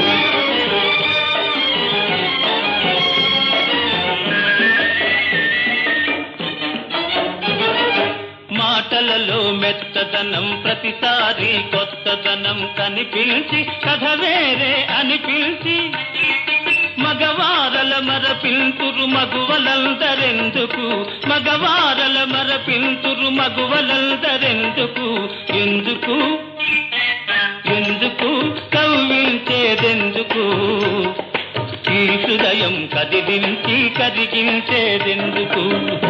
మాటలలో మెత్తదనం ప్రతిసారి కొత్తదనం కనిపించి కథ వేరే అనిపించి మగవారల మరపింతురు మగువలందరెందుకు మగవారల మరపింతురు మగువలందరెందుకు ఎందుకు ఎందుకు కవ్వించేదెందుకు ఈ హృదయం కదిలించి కదిగించేదెందుకు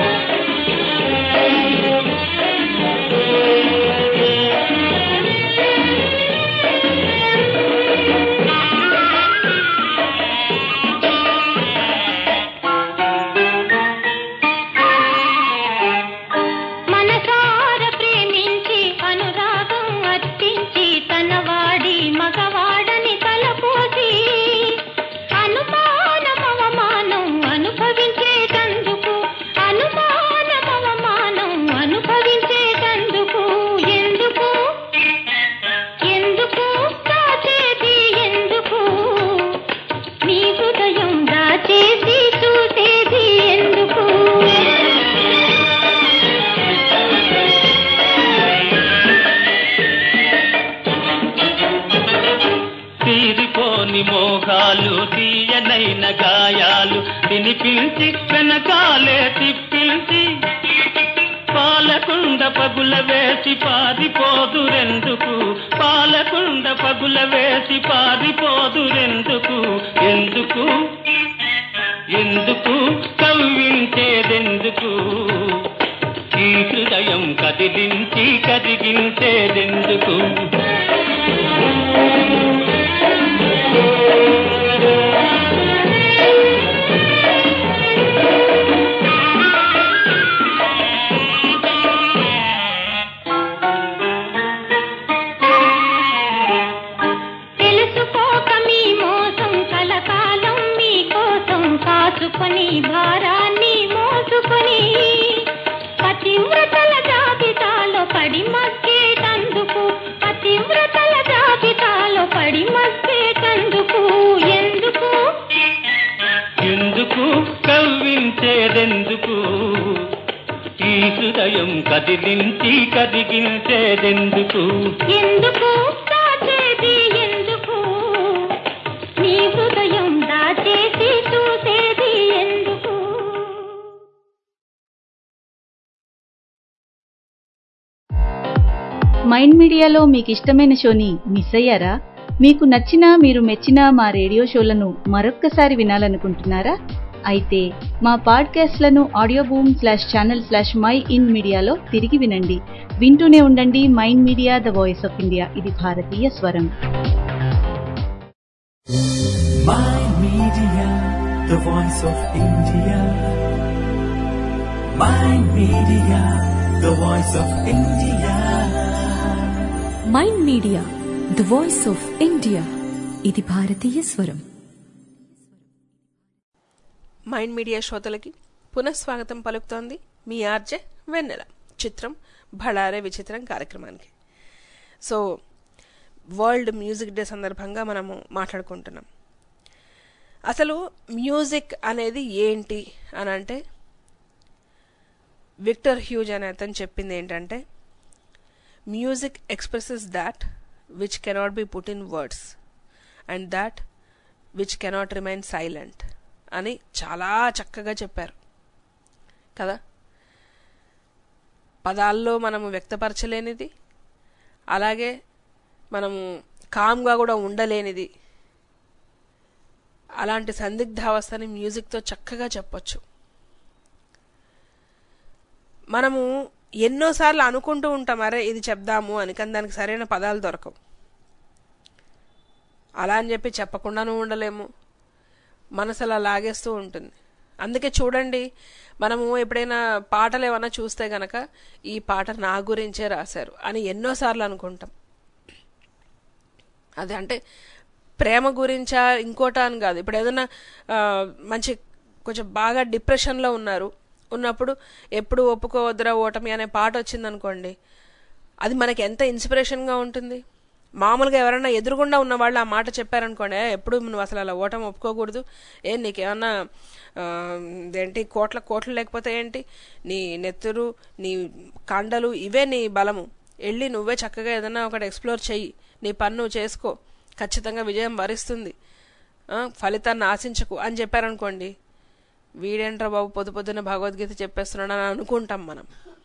మనసార ప్రేమించి అనురాగం అర్పించి తన వాడి మగవాడని తలపోసి అనుమానం అవమానం అనుభవించేటందుకు అనుమానం అవమానం అనుభవించేటందుకు ఎందుకు ఎందుకు దాచేది ఎందుకు నీ హృదయం దాచేసి చూసేది ఎందుకు తీరిపోని మోహాలు తీయనైన గాయాలు వినిపించి వెనకాలే తిప్పి కవ్వించి పాలకుండ పగుల వేసి పారిపోదురెందుకు పాలకుండ పగుల వేసి పారిపోదురెందుకు ఎందుకు ఎందుకు కవ్వించేదెందుకు ఈ హృదయం కదిలించి కదిగించేదెందుకు తెలుసుకోక మీ మోసం కలకాలం మీకోసం కాచుకొని భారాన్ని మోసుకొని పతివ్రతల జాబితాలో పడి మగ్గేటందుకు పతివ్రతల జాబితాలో పడి మగ్గేటందుకు ఎందుకు ఎందుకు కవ్వించేదెందుకు ఈ హృదయం కదిలించి కదిగించేదెందుకు ఎందుకు దాచేది ఎందుకు నీ హృదయం దాచేసి చూసేది ఎందుకు మైండ్ మీడియాలో మీకు ఇష్టమైన షోని మిస్ అయ్యారా మీకు నచ్చిన మీరు మెచ్చిన మా రేడియో షోలను మరొక్కసారి వినాలనుకుంటున్నారా అయితే మా పాడ్కాస్ట్లను audio boom slash channel slash my in మీడియాలో తిరిగి వినండి వింటూనే ఉండండి Mind media the voice of India ఇది భారతీయ స్వరం Mind Media, the voice of India. Mind Media, the voice of India. Mind media the voice of India ఇది భారతీయ స్వరం మైండ్ మీడియా శ్రోతలకి పునఃస్వాగతం పలుకుతోంది మీ ఆర్జే వెన్నెల చిత్రం భళారే విచిత్రం కార్యక్రమానికి సో వరల్డ్ మ్యూజిక్ డే సందర్భంగా మనము మాట్లాడుకుంటున్నాం అసలు మ్యూజిక్ అనేది ఏంటి అని అంటే విక్టర్ హ్యూజ్ అనే అతను చెప్పింది ఏంటంటే music expresses that which cannot be put in words and that which cannot remain silent అని చాలా చక్కగా చెప్పారు కదా పదాల్లో మనము వ్యక్తపరచలేనిది అలాగే మనము కామ్గా కూడా ఉండలేనిది అలాంటి సందిగ్ధావస్థని మ్యూజిక్తో చక్కగా చెప్పొచ్చు మనము ఎన్నోసార్లు అనుకుంటూ ఉంటాం అరే ఇది చెప్దాము అని కానీ దానికి సరైన పదాలు దొరకవు అలా అని చెప్పి చెప్పకుండానూ ఉండలేము మనసు అలా లాగేస్తూ ఉంటుంది అందుకే చూడండి మనము ఎప్పుడైనా పాటలు ఏమైనా చూస్తే గనక ఈ పాట నా గురించే రాశారు అని ఎన్నోసార్లు అనుకుంటాం అది అంటే ప్రేమ గురించా ఇంకోటా అని కాదు ఇప్పుడు ఏదైనా ఆ, మంచి కొంచెం బాగా డిప్రెషన్లో ఉన్నారు ఉన్నప్పుడు ఎప్పుడు ఒప్పుకోవద్దురా ఓటమి అనే పాట వచ్చిందనుకోండి అది మనకి ఎంత ఇన్స్పిరేషన్గా ఉంటుంది మామూలుగా ఎవరైనా ఎదురుగుండా ఉన్న వాళ్ళు ఆ మాట చెప్పారనుకోండి "ఏ, ఎప్పుడు నువ్వు అసలు అలా ఓటమి ఒప్పుకోకూడదు ఏ నీకేమన్నా ఆ, ఏంటి కోట్ల కోట్లు లేకపోతే ఏంటి నీ నెత్తురు నీ కండలు ఇవే నీ బలము వెళ్ళి నువ్వే చక్కగా ఏదైనా ఒకటి ఎక్స్ప్లోర్ చెయ్యి నీ పన్ను చేసుకో ఖచ్చితంగా విజయం వరిస్తుంది ఆ, ఫలితాన్ని ఆశించకు అని చెప్పారనుకోండి వీడేంట్రా బాబు పొద్దు పొద్దున్న భగవద్గీత చెప్పేస్తున్నాడు అని అనుకుంటాం మనం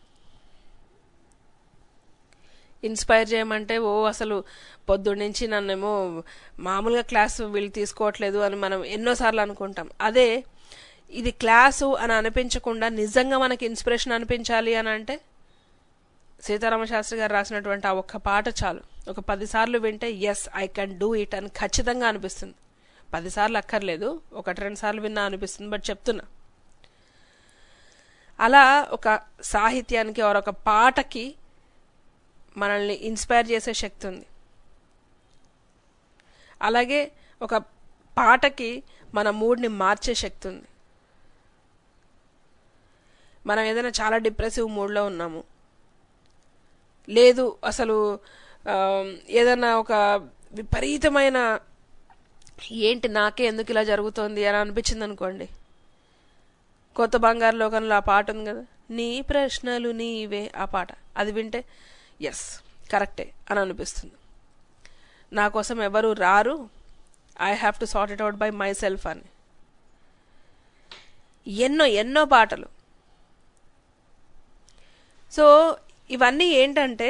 ఇన్స్పైర్ చేయమంటే ఓ అసలు పొద్దున్నుంచి నన్నేమో మామూలుగా క్లాస్ వీళ్ళు తీసుకోవట్లేదు అని మనం ఎన్నోసార్లు అనుకుంటాం అదే ఇది క్లాసు అని అనిపించకుండా నిజంగా మనకి ఇన్స్పిరేషన్ అనిపించాలి అని అంటే సీతారామ శాస్త్రి గారు రాసినటువంటి ఆ ఒక్క పాట చాలు ఒక పదిసార్లు వింటే yes I can do it అని ఖచ్చితంగా అనిపిస్తుంది పదిసార్లు అక్కర్లేదు ఒకటి రెండు సార్లు విన్నా అనిపిస్తుంది బట్ చెప్తున్నా అలా ఒక సాహిత్యానికి or ఒక పాటకి మనల్ని ఇన్స్పైర్ చేసే శక్తి ఉంది అలాగే ఒక పాటకి మన మూడ్ని మార్చే శక్తి ఉంది మనం ఏదైనా చాలా డిప్రెసివ్ మూడ్లో ఉన్నాము లేదు అసలు ఆ, ఏదైనా ఒక విపరీతమైన ఏంటి నాకే ఎందుకు ఇలా జరుగుతోంది అని అనిపించింది అనుకోండి కొత్త బంగారు లోకంలో ఆ పాట ఉంది కదా నీ ప్రశ్నలు నీవే ఆ పాట అది వింటే ఎస్ కరెక్టే అని అనిపిస్తుంది నా కోసం ఎవరు రారు I have to sort it out by myself అని ఎన్నో ఎన్నో పాటలు సో ఇవన్నీ ఏంటంటే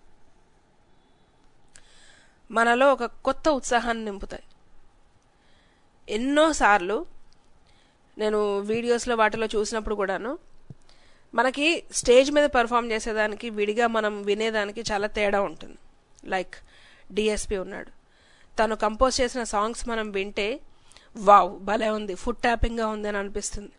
మనలో ఒక కొత్త ఉత్సాహాన్ని నింపుతాయి ఎన్నోసార్లు నేను వీడియోస్లో వాటిలో చూసినప్పుడు కూడాను మనకి స్టేజ్ మీద పెర్ఫామ్ చేసేదానికి విడిగా మనం వినేదానికి చాలా తేడా ఉంటుంది లైక్ డిఎస్పి ఉన్నాడు తను కంపోజ్ చేసిన సాంగ్స్ మనం వింటే వావ్ భలే ఉంది ఫుడ్ ట్యాపింగ్గా ఉంది అని అనిపిస్తుంది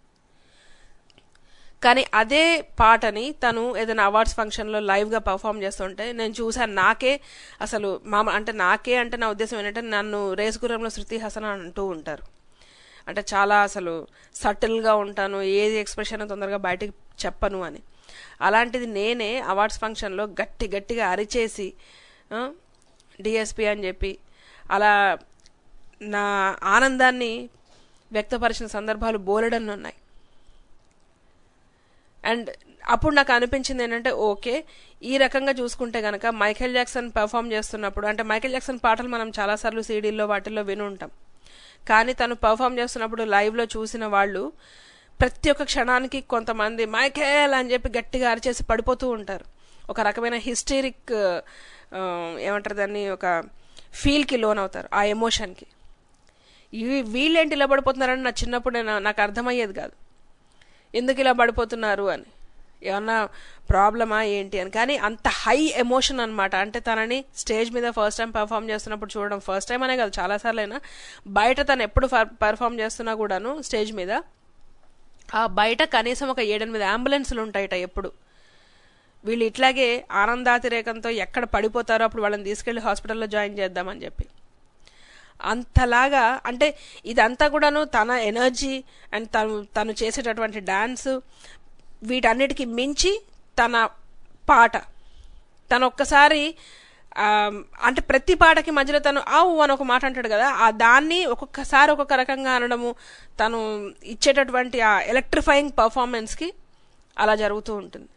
కానీ అదే పాటని తను ఏదైనా అవార్డ్స్ ఫంక్షన్లో లైవ్గా పర్ఫామ్ చేస్తుంటే నేను చూసాను నాకే అసలు మామ అంటే నాకే అంటే నా ఉద్దేశం ఏంటంటే నన్ను రేసుగురంలో శృతి హాసన్ అని అంటూ ఉంటారు అంటే చాలా అసలు సటిల్గా ఉంటాను ఏది ఎక్స్ప్రెషన్ తొందరగా బయటికి చెప్పను అని అలాంటిది నేనే అవార్డ్స్ ఫంక్షన్లో గట్టి గట్టిగా అరిచేసి డిఎస్పి అని చెప్పి అలా నా ఆనందాన్ని వ్యక్తపరిచిన సందర్భాలు బోలెడన్ని ఉన్నాయి అండ్ అప్పుడు నాకు అనిపించింది ఏంటంటే ఓకే ఈ రకంగా చూసుకుంటే గనక మైకేల్ జాక్సన్ పర్ఫామ్ చేస్తున్నప్పుడు అంటే మైకేల్ జాక్సన్ పాటలు మనం చాలాసార్లు సీడీల్లో వాటిల్లో విని ఉంటాం కానీ తను పర్ఫామ్ చేస్తున్నప్పుడు లైవ్లో చూసిన వాళ్ళు ప్రతి ఒక్క క్షణానికి కొంతమంది మైకేల్ అని చెప్పి గట్టిగా అరిచేసి పడిపోతూ ఉంటారు ఒక రకమైన హిస్టరిక్ ఏమంటారు దాన్ని ఒక ఫీల్కి లోన్ అవుతారు ఆ ఎమోషన్కి ఇవి వీళ్ళేంటి ఇలా పడిపోతున్నారని నా చిన్నప్పుడు నేను నాకు అర్థమయ్యేది కాదు ఎందుకు ఇలా పడిపోతున్నారు అని ఏమన్నా ప్రాబ్లమా ఏంటి అని కానీ అంత హై ఎమోషన్ అనమాట అంటే తనని స్టేజ్ మీద ఫస్ట్ టైం పర్ఫామ్ చేస్తున్నప్పుడు చూడడం ఫస్ట్ టైం అనే కాదు చాలాసార్లు అయినా బయట తను ఎప్పుడు పర్ఫామ్ చేస్తున్నా కూడాను స్టేజ్ మీద ఆ బయట కనీసం ఒక ఏడెనిమిది అంబులెన్సులు ఉంటాయట ఎప్పుడు వీళ్ళు ఇట్లాగే ఆనందాతిరేకంతో ఎక్కడ పడిపోతారో అప్పుడు వాళ్ళని తీసుకెళ్లి హాస్పిటల్లో జాయిన్ చేద్దామని చెప్పి అంతలాగా అంటే ఇదంతా కూడాను తన ఎనర్జీ అండ్ తను తను చేసేటటువంటి డాన్స్ వీటన్నిటికీ మించి తన పాట తను ఒక్కసారి అంటే ప్రతి పాటకి మధ్యలో తను ఆవు అని ఒక మాట అంటాడు కదా ఆ దాన్ని ఒక్కొక్కసారి ఒక్కొక్క రకంగా అనడము తను ఇచ్చేటటువంటి ఆ ఎలక్ట్రిఫైయింగ్ పర్ఫార్మెన్స్కి అలా జరుగుతూ ఉంటుంది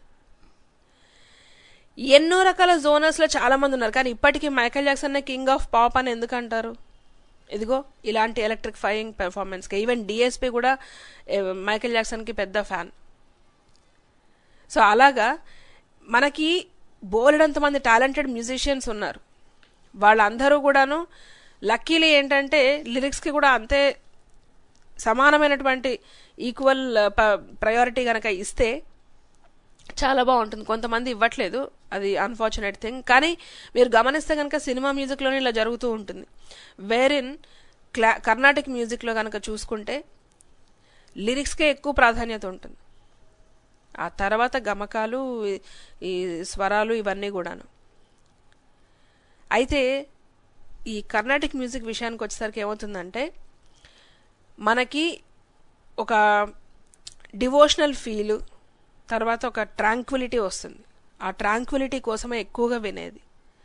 ఎన్నో రకాల జోనర్స్లో చాలా మంది ఉన్నారు కానీ ఇప్పటికీ Michael Jackson king of pop అని ఎందుకు అంటారు ఇదిగో ఇలాంటి ఎలక్ట్రిక్ ఫైయింగ్ పెర్ఫార్మెన్స్కి ఈవెన్ డిఎస్పి కూడా మైకేల్ జాక్సన్కి పెద్ద ఫ్యాన్ సో అలాగా మనకి బోలెడంత మంది టాలెంటెడ్ మ్యూజిషియన్స్ ఉన్నారు వాళ్ళందరూ కూడాను లక్కీలీ ఏంటంటే లిరిక్స్కి కూడా అంతే సమానమైనటువంటి ఈక్వల్ ప్రయారిటీ కనుక ఇస్తే చాలా బాగుంటుంది కొంతమంది ఇవ్వట్లేదు అది అన్ఫార్చునేట్ థింగ్ కానీ మీరు గమనిస్తే కనుక సినిమా మ్యూజిక్లోనే ఇలా జరుగుతూ ఉంటుంది వేరిన్ క్లా కర్ణాటిక్ మ్యూజిక్లో కనుక చూసుకుంటే లిరిక్స్కే ఎక్కువ ప్రాధాన్యత ఉంటుంది ఆ తర్వాత గమకాలు ఈ స్వరాలు ఇవన్నీ కూడాను అయితే ఈ కర్ణాటిక్ మ్యూజిక్ విషయానికి వచ్చేసరికి ఏమవుతుందంటే మనకి ఒక డివోషనల్ ఫీలు తర్వాత ఒక ట్రాంక్విలిటీ వస్తుంది ఆ ట్రాంక్విలిటీ కోసమే ఎక్కువగా వినేది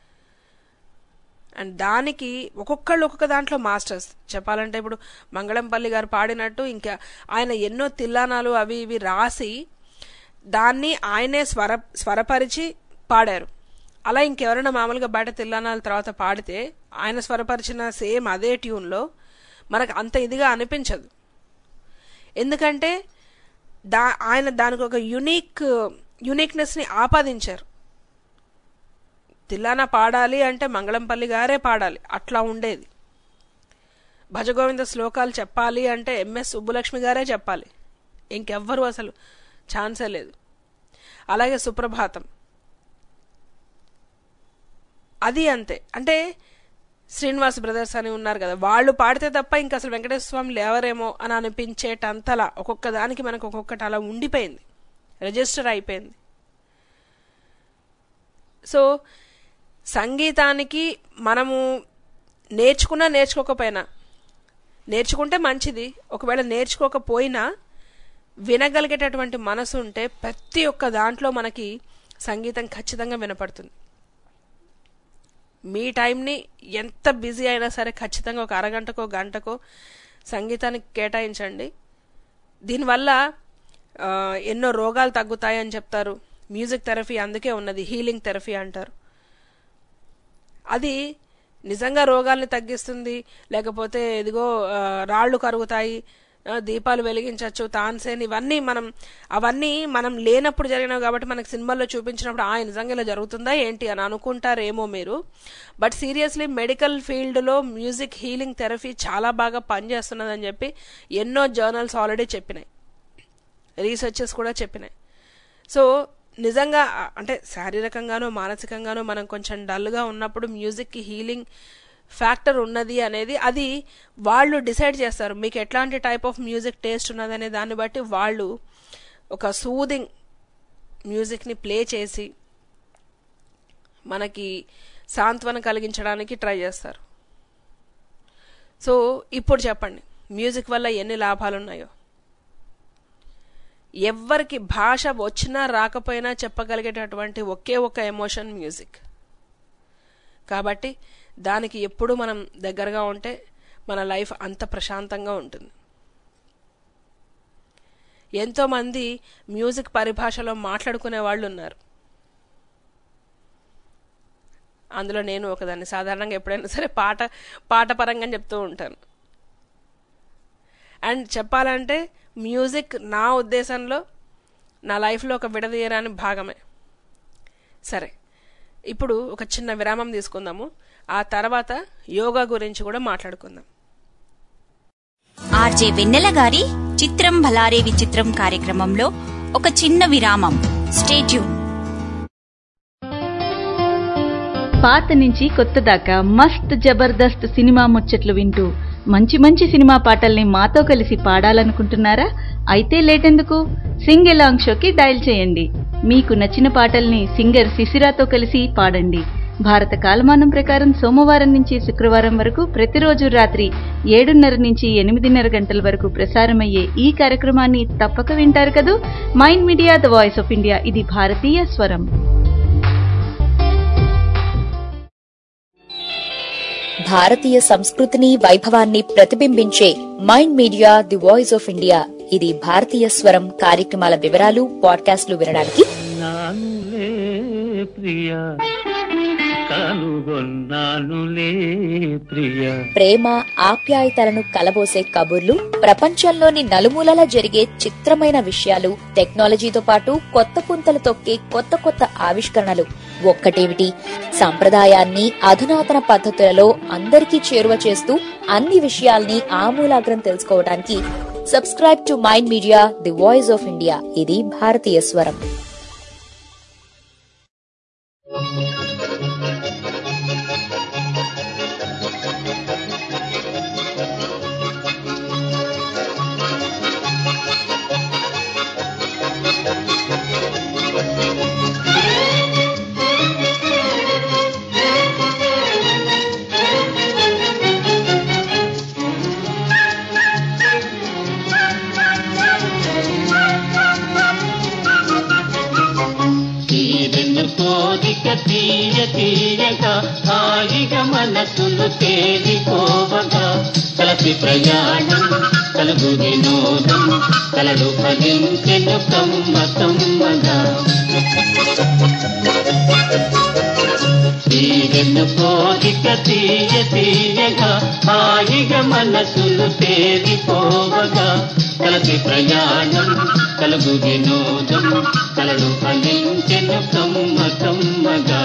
అండ్ దానికి ఒక్కొక్కళ్ళు ఒక్కొక్క దాంట్లో మాస్టర్స్ చెప్పాలంటే ఇప్పుడు మంగళంపల్లి గారు పాడినట్టు ఇంకా ఆయన ఎన్నో తిల్లానాలు అవి ఇవి రాసి దాన్ని ఆయనే స్వర స్వరపరిచి పాడారు అలా ఇంకెవరైనా మామూలుగా బయట తిల్లానాల తర్వాత పాడితే ఆయన స్వరపరిచిన సేమ్ అదే ట్యూన్లో మనకు అంత ఇదిగా అనిపించదు ఎందుకంటే దా ఆయన దానికి ఒక యునిక్ యునిక్నెస్ని ఆపాదించారు తిల్లాన పాడాలి అంటే మంగళంపల్లి గారే పాడాలి అట్లా ఉండేది భజగోవింద శ్లోకాలు చెప్పాలి అంటే ఎంఎస్ సుబ్బులక్ష్మి గారే చెప్పాలి ఇంకెవ్వరు అసలు ఛాన్సే లేదు అలాగే సుప్రభాతం అది అంతే అంటే శ్రీనివాస్ బ్రదర్స్ అని ఉన్నారు కదా వాళ్ళు పాడితే తప్ప ఇంకా అసలు వెంకటేశ్వర స్వామి లేవరేమో అని అనిపించేటంతలా ఒక్కొక్క దానికి మనకు ఒక్కొక్కటి అలా ఉండిపోయింది రిజిస్టర్ అయిపోయింది సో సంగీతానికి మనము నేర్చుకున్నా నేర్చుకోకపోయినా నేర్చుకుంటే మంచిది ఒకవేళ నేర్చుకోకపోయినా వినగలిగేటటువంటి మనసు ఉంటే ప్రతి ఒక్క దాంట్లో మనకి సంగీతం ఖచ్చితంగా వినపడుతుంది మీ టైంని ఎంత బిజీ అయినా సరే ఖచ్చితంగా ఒక అరగంటకో గంటకో సంగీతానికి కేటాయించండి దీనివల్ల ఎన్నో రోగాలు తగ్గుతాయని చెప్తారు మ్యూజిక్ థెరపీ అందుకే ఉన్నది హీలింగ్ థెరపీ అంటారు అది నిజంగా రోగాల్ని తగ్గిస్తుంది లేకపోతే ఇదిగో రాళ్ళు కరుగుతాయి ఆ, దీపాలు వెలిగించవచ్చు తాన్సేన్ ఇవన్నీ మనం అవన్నీ మనం లేనప్పుడు జరిగినవి కాబట్టి మనకి సినిమాల్లో చూపించినప్పుడు ఆ నిజంగా ఇలా జరుగుతుందా ఏంటి అని అనుకుంటారేమో మీరు బట్ సీరియస్లీ మెడికల్ ఫీల్డ్లో మ్యూజిక్ హీలింగ్ థెరపీ చాలా బాగా పనిచేస్తున్నదని చెప్పి ఎన్నో జర్నల్స్ ఆల్రెడీ చెప్పినాయి రీసెర్చెస్ కూడా చెప్పినాయి సో నిజంగా ఆ, అంటే శారీరకంగానో మానసికంగానో మనం కొంచెం డల్గా ఉన్నప్పుడు మ్యూజిక్కి హీలింగ్ ఫ్యాక్టర్ ఉన్నది అనేది అది వాళ్ళు డిసైడ్ చేస్తారు మీకు ఎట్లాంటి టైప్ ఆఫ్ మ్యూజిక్ టేస్ట్ ఉన్నది అనే దాన్ని బట్టి వాళ్ళు ఒక సూదింగ్ మ్యూజిక్ని ప్లే చేసి మనకి సాంత్వన కలిగించడానికి ట్రై చేస్తారు సో ఇప్పుడు చెప్పండి మ్యూజిక్ వల్ల ఎన్ని లాభాలు ఉన్నాయో ఎవ్వరికి భాష వచ్చినా రాకపోయినా చెప్పగలిగేటటువంటి ఒకే ఒక ఎమోషన్ మ్యూజిక్ కాబట్టి దానికి ఎప్పుడు మనం దగ్గరగా ఉంటే మన లైఫ్ అంత ప్రశాంతంగా ఉంటుంది ఎంతోమంది మ్యూజిక్ పరిభాషలో మాట్లాడుకునే వాళ్ళు ఉన్నారు అందులో నేను ఒకదాన్ని సాధారణంగా ఎప్పుడైనా సరే పాట పాట పరంగా చెప్తూ ఉంటాను అండ్ చెప్పాలంటే మ్యూజిక్ నా ఉద్దేశంలో నా లైఫ్లో ఒక విడదీయరాని భాగమే సరే ఇప్పుడు ఒక చిన్న విరామం తీసుకుందాము ఆ తర్వాత యోగా గురించి కూడా మాట్లాడుకుందాం ఆర్జే వెన్నెల గారి చిత్రం భలారే విచిత్రం కార్యక్రమంలో ఒక చిన్న విరామం స్టేట్యూన్ పాత నుంచి కొత్త దాకా మస్త్ జబర్దస్త్ సినిమా ముచ్చట్లు వింటూ మంచి మంచి సినిమా పాటల్ని మాతో కలిసి పాడాలనుకుంటున్నారా అయితే లేటెందుకు సింగ్ ఎలాంగ్ షోకి డయల్ చేయండి మీకు నచ్చిన పాటల్ని సింగర్ శిశిరాతో కలిసి పాడండి భారత కాలమానం ప్రకారం సోమవారం నుంచి శుక్రవారం వరకు ప్రతిరోజు రాత్రి ఏడున్నర నుంచి ఎనిమిదిన్నర గంటల వరకు ప్రసారమయ్యే ఈ కార్యక్రమాన్ని తప్పక వింటారు కదూ Mind media the voice of India ఇది భారతీయ స్వరం భారతీయ సంస్కృతిని వైభవాన్ని ప్రతిబింబించే Mind media the voice of India ఇది భారతీయ స్వరం కార్యక్రమాల వివరాలు పాడ్కాస్ట్లు వినడానికి నానులే ప్రియ కనుగొన్నానులే ప్రియ ప్రేమ ఆప్యాయతలను కలబోసే కబుర్లు ప్రపంచంలోని నలుమూలల జరిగే చిత్రమైన విషయాలు టెక్నాలజీతో పాటు కొత్త పుంతలు తొక్కే కొత్త కొత్త ఆవిష్కరణలు ఒక్కటేమిటి సంప్రదాయాన్ని అధునాతన పద్ధతులలో అందరికీ చేరువ చేస్తూ అన్ని విషయాల్ని ఆమూలాగ్రం తెలుసుకోవడానికి subscribe to mind media the voice of India ఇది భారతీయ స్వరం తీరెను కోరిక తీయ తీయగా హాయిగా మనసులు తేలిపోవగా కలసి ప్రయాణం కలుగు వినోదం కలడు ఫలించెను కమ్మ కమ్మగా తీరెను కోరిక తీయ తీయగా హాయిగా మనసులు తేలిపోవగా కలసి ప్రయాణం కలుగు వినోదం కలడు ఫలించెను కమ్మ కమ్మగా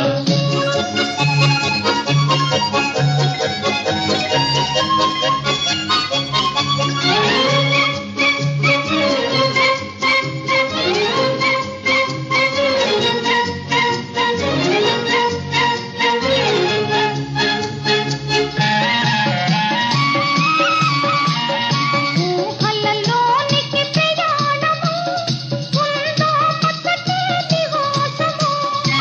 ఊహలలోనికి ప్రయాణము ఉందో ముచ్చటేటి మోసము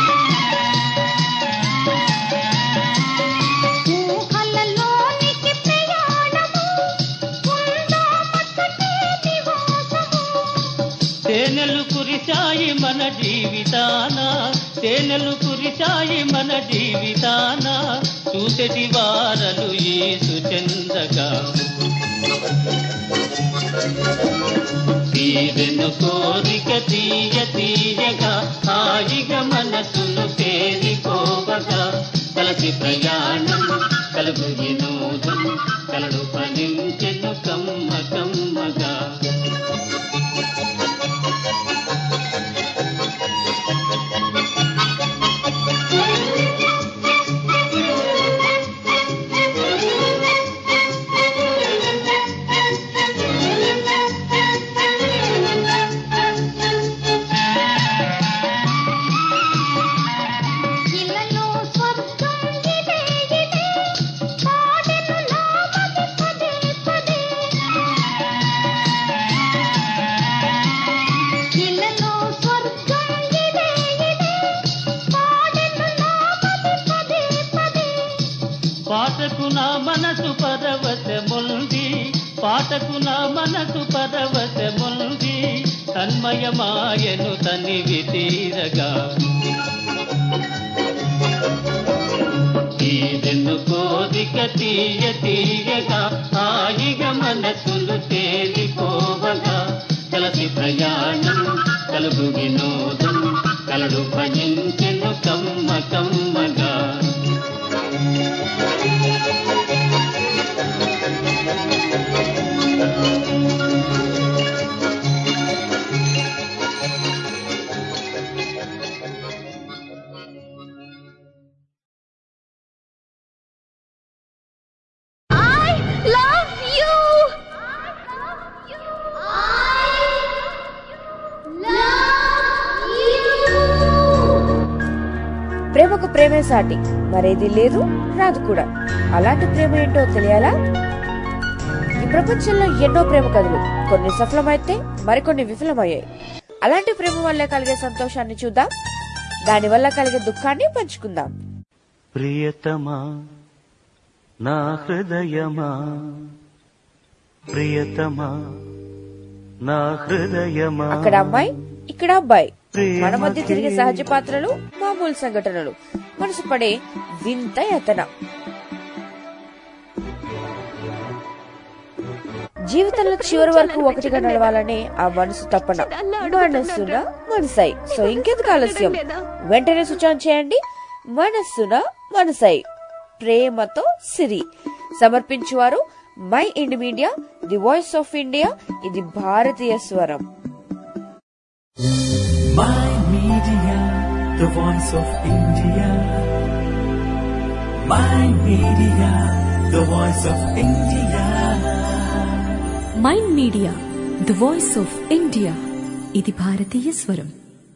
ఊహలలోనికి ప్రయాణము ఉందో ముచ్చటేటి మోసము తేనెలు కురిశాయి మన జీవితాన తేనెలు కురిశాయి మన జీవితాన చూసెటి వారలు ఏసు చెందగా తీరెను కోరిక తీయ తీయగా హాయిగా మనసును తేలిపోవగా కలసి ప్రయాణం కలుగు వినోదం కలడు ఫలించెను కమ్మ కమ్మగా పరవశముంది పాటకు నా మనసు పరవశముంది తన్మయమాయను తనివి తీరగా తీరెను కోరిక తీయ తీయగా హాయిగా మనసులు తేలిపోవగా కలసి ప్రయాణం కలుగు వినోదం కలడు భజించెను కమ్మ కమ్మగా లవ్ యూ ప్రేమకు ప్రేమే సాటి మరేది లేదు రాదు కూడా అలాంటి ప్రేమ ఏంటో తెలియాలా ఈ ప్రపంచంలో ఎన్నో ప్రేమ కథలు కొన్ని సఫలమైతే మరికొన్ని విఫలమయ్యాయి అలాంటి ప్రేమ వల్లే కలిగే సంతోషాన్ని చూద్దాం దానివల్ల కలిగే దుఃఖాన్ని పంచుకుందాం ప్రియతమా నా హృదయమా ప్రియతమా నా హృదయమా అక్కడ అమ్మాయి ఇక్కడ అబ్బాయి మన మధ్య తిరిగే సహజ పాత్రలు మామూలు సంఘటనలు మనసు పడే వింత యతన జీవితంలో చివరి వరకు ఒకటిగా నడవాలనే ఆ మనసు తప్పన మనస్సున మనసై సో ఇంకెందుకు ఆలస్యం వెంటనే స్విచ్ ఆన్ చేయండి మనస్సున మనసై ప్రేమతో సిరి సమర్పించువారు My Ind Media the voice of India ఇది భారతీయ స్వరం My Media, the voice of India. My Media, the voice of India. Mind media the voice of India ఇది భారతీయ స్వరం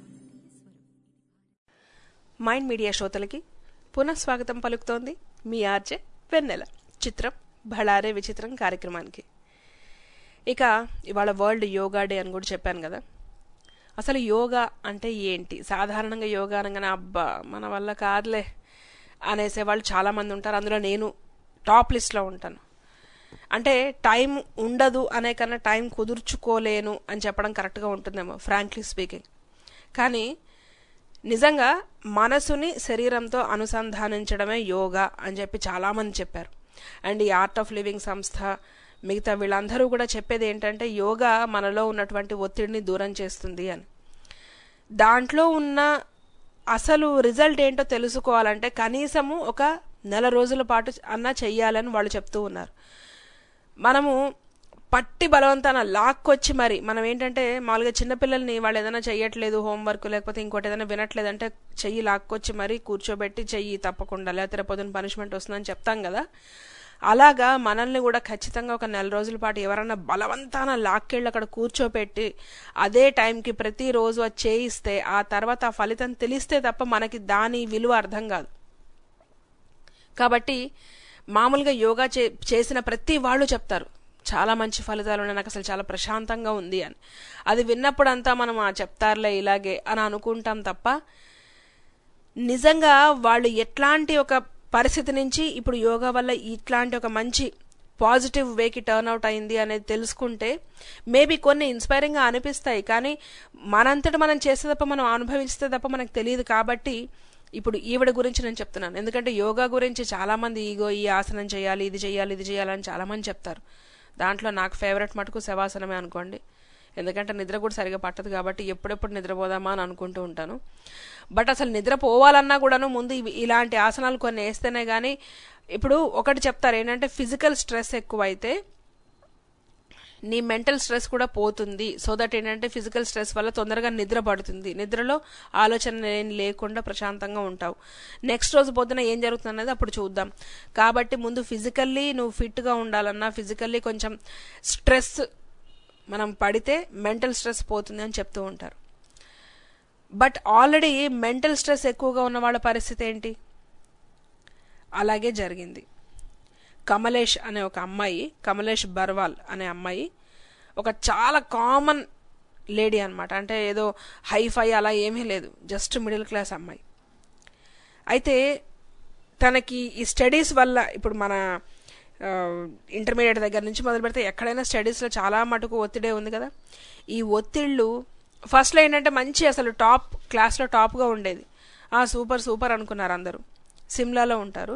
మైండ్ మీడియా శ్రోతలకి పునఃస్వాగతం పలుకుతోంది మీ ఆర్జే వెన్నెల చిత్రం భళారే విచిత్రం కార్యక్రమానికి ఇక ఇవాళ వరల్డ్ యోగా డే అని కూడా చెప్పాను కదా అసలు యోగా అంటే ఏంటి సాధారణంగా యోగా అనగానే అబ్బా మన వల్ల కాదులే అనేసే వాళ్ళు చాలామంది ఉంటారు అందులో నేను టాప్ లిస్ట్లో ఉంటాను అంటే టైం ఉండదు అనే కన్నా టైం కుదుర్చుకోలేను అని చెప్పడం కరెక్ట్గా ఉంటుందేమో ఫ్రాంక్లీ స్పీకింగ్ కానీ నిజంగా మనసుని శరీరంతో అనుసంధానించడమే యోగా అని చెప్పి చాలామంది చెప్పారు అండ్ ఈ ఆర్ట్ ఆఫ్ లివింగ్ సంస్థ మిగతా వీళ్ళందరూ కూడా చెప్పేది ఏంటంటే యోగా మనలో ఉన్నటువంటి ఒత్తిడిని దూరం చేస్తుంది అని దాంట్లో ఉన్న అసలు రిజల్ట్ ఏంటో తెలుసుకోవాలంటే కనీసము ఒక నెల రోజుల పాటు అన్నా చెయ్యాలని వాళ్ళు చెప్తూ ఉన్నారు మనము పట్టి బలవంతాన లాక్కొచ్చి మరి మనం ఏంటంటే మామూలుగా చిన్నపిల్లల్ని వాళ్ళు ఏదైనా చెయ్యట్లేదు హోంవర్క్ లేకపోతే ఇంకోటి ఏదైనా వినట్లేదు అంటే చెయ్యి లాక్కొచ్చి మరి కూర్చోబెట్టి చెయ్యి తప్పకుండా లేకపోతే రేపు పొద్దున్న పనిష్మెంట్ వస్తుందని చెప్తాం కదా అలాగా మనల్ని కూడా ఖచ్చితంగా ఒక నెల రోజుల పాటు ఎవరన్నా బలవంతాన లాక్కెళ్ళి అక్కడ కూర్చోపెట్టి అదే టైంకి ప్రతిరోజు అది చేయిస్తే ఆ తర్వాత ఆ ఫలితం తెలిస్తే తప్ప మనకి దాని విలువ అర్థం కాదు కాబట్టి మామూలుగా యోగా చే చేసిన ప్రతి వాళ్ళు చెప్తారు చాలా మంచి ఫలితాలు ఉన్నాయి నాకు అసలు చాలా ప్రశాంతంగా ఉంది అని అది విన్నప్పుడంతా మనం ఆ చెప్తారులే ఇలాగే అని అనుకుంటాం తప్ప నిజంగా వాళ్ళు ఎట్లాంటి ఒక పరిస్థితి నుంచి ఇప్పుడు యోగా వల్ల ఇట్లాంటి ఒక మంచి పాజిటివ్ వేకి టర్న్ అవుట్ అయింది అనేది తెలుసుకుంటే మేబీ కొన్ని ఇన్స్పైరింగ్గా అనిపిస్తాయి కానీ మనంతట మనం చేస్తే తప్ప మనం అనుభవిస్తే తప్ప మనకు తెలియదు కాబట్టి ఇప్పుడు ఈవిడ గురించి నేను చెప్తున్నాను ఎందుకంటే యోగా గురించి చాలామంది ఈగో ఈ ఆసనం చేయాలి ఇది చేయాలి ఇది చేయాలని చాలామంది చెప్తారు దాంట్లో నాకు ఫేవరెట్ మటుకు శవాసనమే అనుకోండి ఎందుకంటే నిద్ర కూడా సరిగా పట్టదు కాబట్టి ఎప్పుడెప్పుడు నిద్రపోదామా అని అనుకుంటూ ఉంటాను బట్ అసలు నిద్రపోవాలన్నా కూడాను ముందు ఇవి- ఇలాంటి ఆసనాలు కొన్ని వేస్తేనే కానీ ఇప్పుడు ఒకటి చెప్తారు ఏంటంటే ఫిజికల్ స్ట్రెస్ ఎక్కువైతే నీ మెంటల్ స్ట్రెస్ కూడా పోతుంది సో దట్ ఏంటంటే ఫిజికల్ స్ట్రెస్ వల్ల తొందరగా నిద్ర పడుతుంది నిద్రలో ఆలోచన ఏం లేకుండా ప్రశాంతంగా ఉంటావు నెక్స్ట్ రోజు పొద్దున ఏం జరుగుతుంది అనేది అప్పుడు చూద్దాం కాబట్టి ముందు ఫిజికల్లీ నువ్వు ఫిట్గా ఉండాలన్నా ఫిజికల్లీ కొంచెం స్ట్రెస్ మనం పడితే మెంటల్ స్ట్రెస్ పోతుంది అని చెప్తూ ఉంటారు బట్ ఆల్రెడీ మెంటల్ స్ట్రెస్ ఎక్కువగా ఉన్న వాళ్ళ పరిస్థితి ఏంటి అలాగే జరిగింది కమలేష్ అనే ఒక అమ్మాయి కమలేష్ బర్వాల్ అనే అమ్మాయి ఒక చాలా కామన్ లేడీ అనమాట అంటే ఏదో హైఫై అలా ఏమీ లేదు జస్ట్ మిడిల్ క్లాస్ అమ్మాయి అయితే తనకి ఈ స్టడీస్ వల్ల ఇప్పుడు మన ఇంటర్మీడియట్ దగ్గర నుంచి మొదలు పెడితే ఎక్కడైనా స్టడీస్లో చాలా మటుకు ఒత్తిడే ఉంది కదా ఈ ఒత్తిళ్ళు ఫస్ట్లో ఏంటంటే మంచి అసలు టాప్ క్లాస్లో టాప్గా ఉండేది ఆ సూపర్ సూపర్ అనుకున్నారు అందరూ సిమ్లాలో ఉంటారు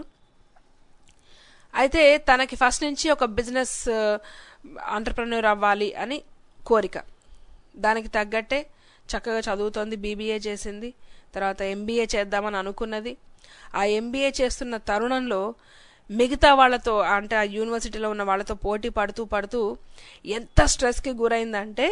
అయితే తనకి ఫస్ట్ నుంచి ఒక బిజినెస్ ఆంటర్ప్రెన్యూర్ అవ్వాలి అని కోరిక దానికి తగ్గట్టే చక్కగా చదువుతోంది బీబీఏ చేసింది తర్వాత ఎంబీఏ చేద్దామని అనుకున్నది ఆ ఎంబీఏ చేస్తున్న తరుణంలో మిగతా వాళ్ళతో అంటే ఆ యూనివర్సిటీలో ఉన్న వాళ్ళతో పోటీ పడుతూ పడుతూ ఎంత స్ట్రెస్కి గురైందంటే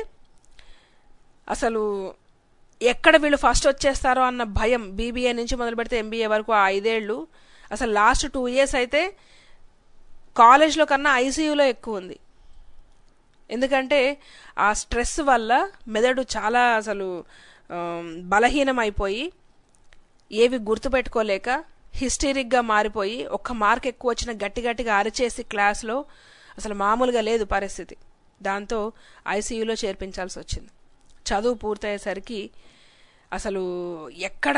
అసలు ఎక్కడ వీళ్ళు ఫస్ట్ వచ్చేస్తారో అన్న భయం బీబీఏ నుంచి మొదలు పెడితే ఎంబీఏ వరకు ఆ ఐదేళ్ళు అసలు లాస్ట్ టూ ఇయర్స్ అయితే కాలేజ్లో కన్నా ఐసీయూలో ఎక్కువ ఉంది ఎందుకంటే ఆ స్ట్రెస్ వల్ల మెదడు చాలా అసలు బలహీనం అయిపోయి ఏవి గుర్తుపెట్టుకోలేక హిస్టరిక్గా మారిపోయి ఒక్క మార్క్ ఎక్కువ వచ్చిన గట్టి గట్టిగా అరిచేసి క్లాస్లో అసలు మామూలుగా లేదు పరిస్థితి దాంతో ఐసీయూలో చేర్పించాల్సి వచ్చింది చదువు పూర్తయ్యేసరికి అసలు ఎక్కడ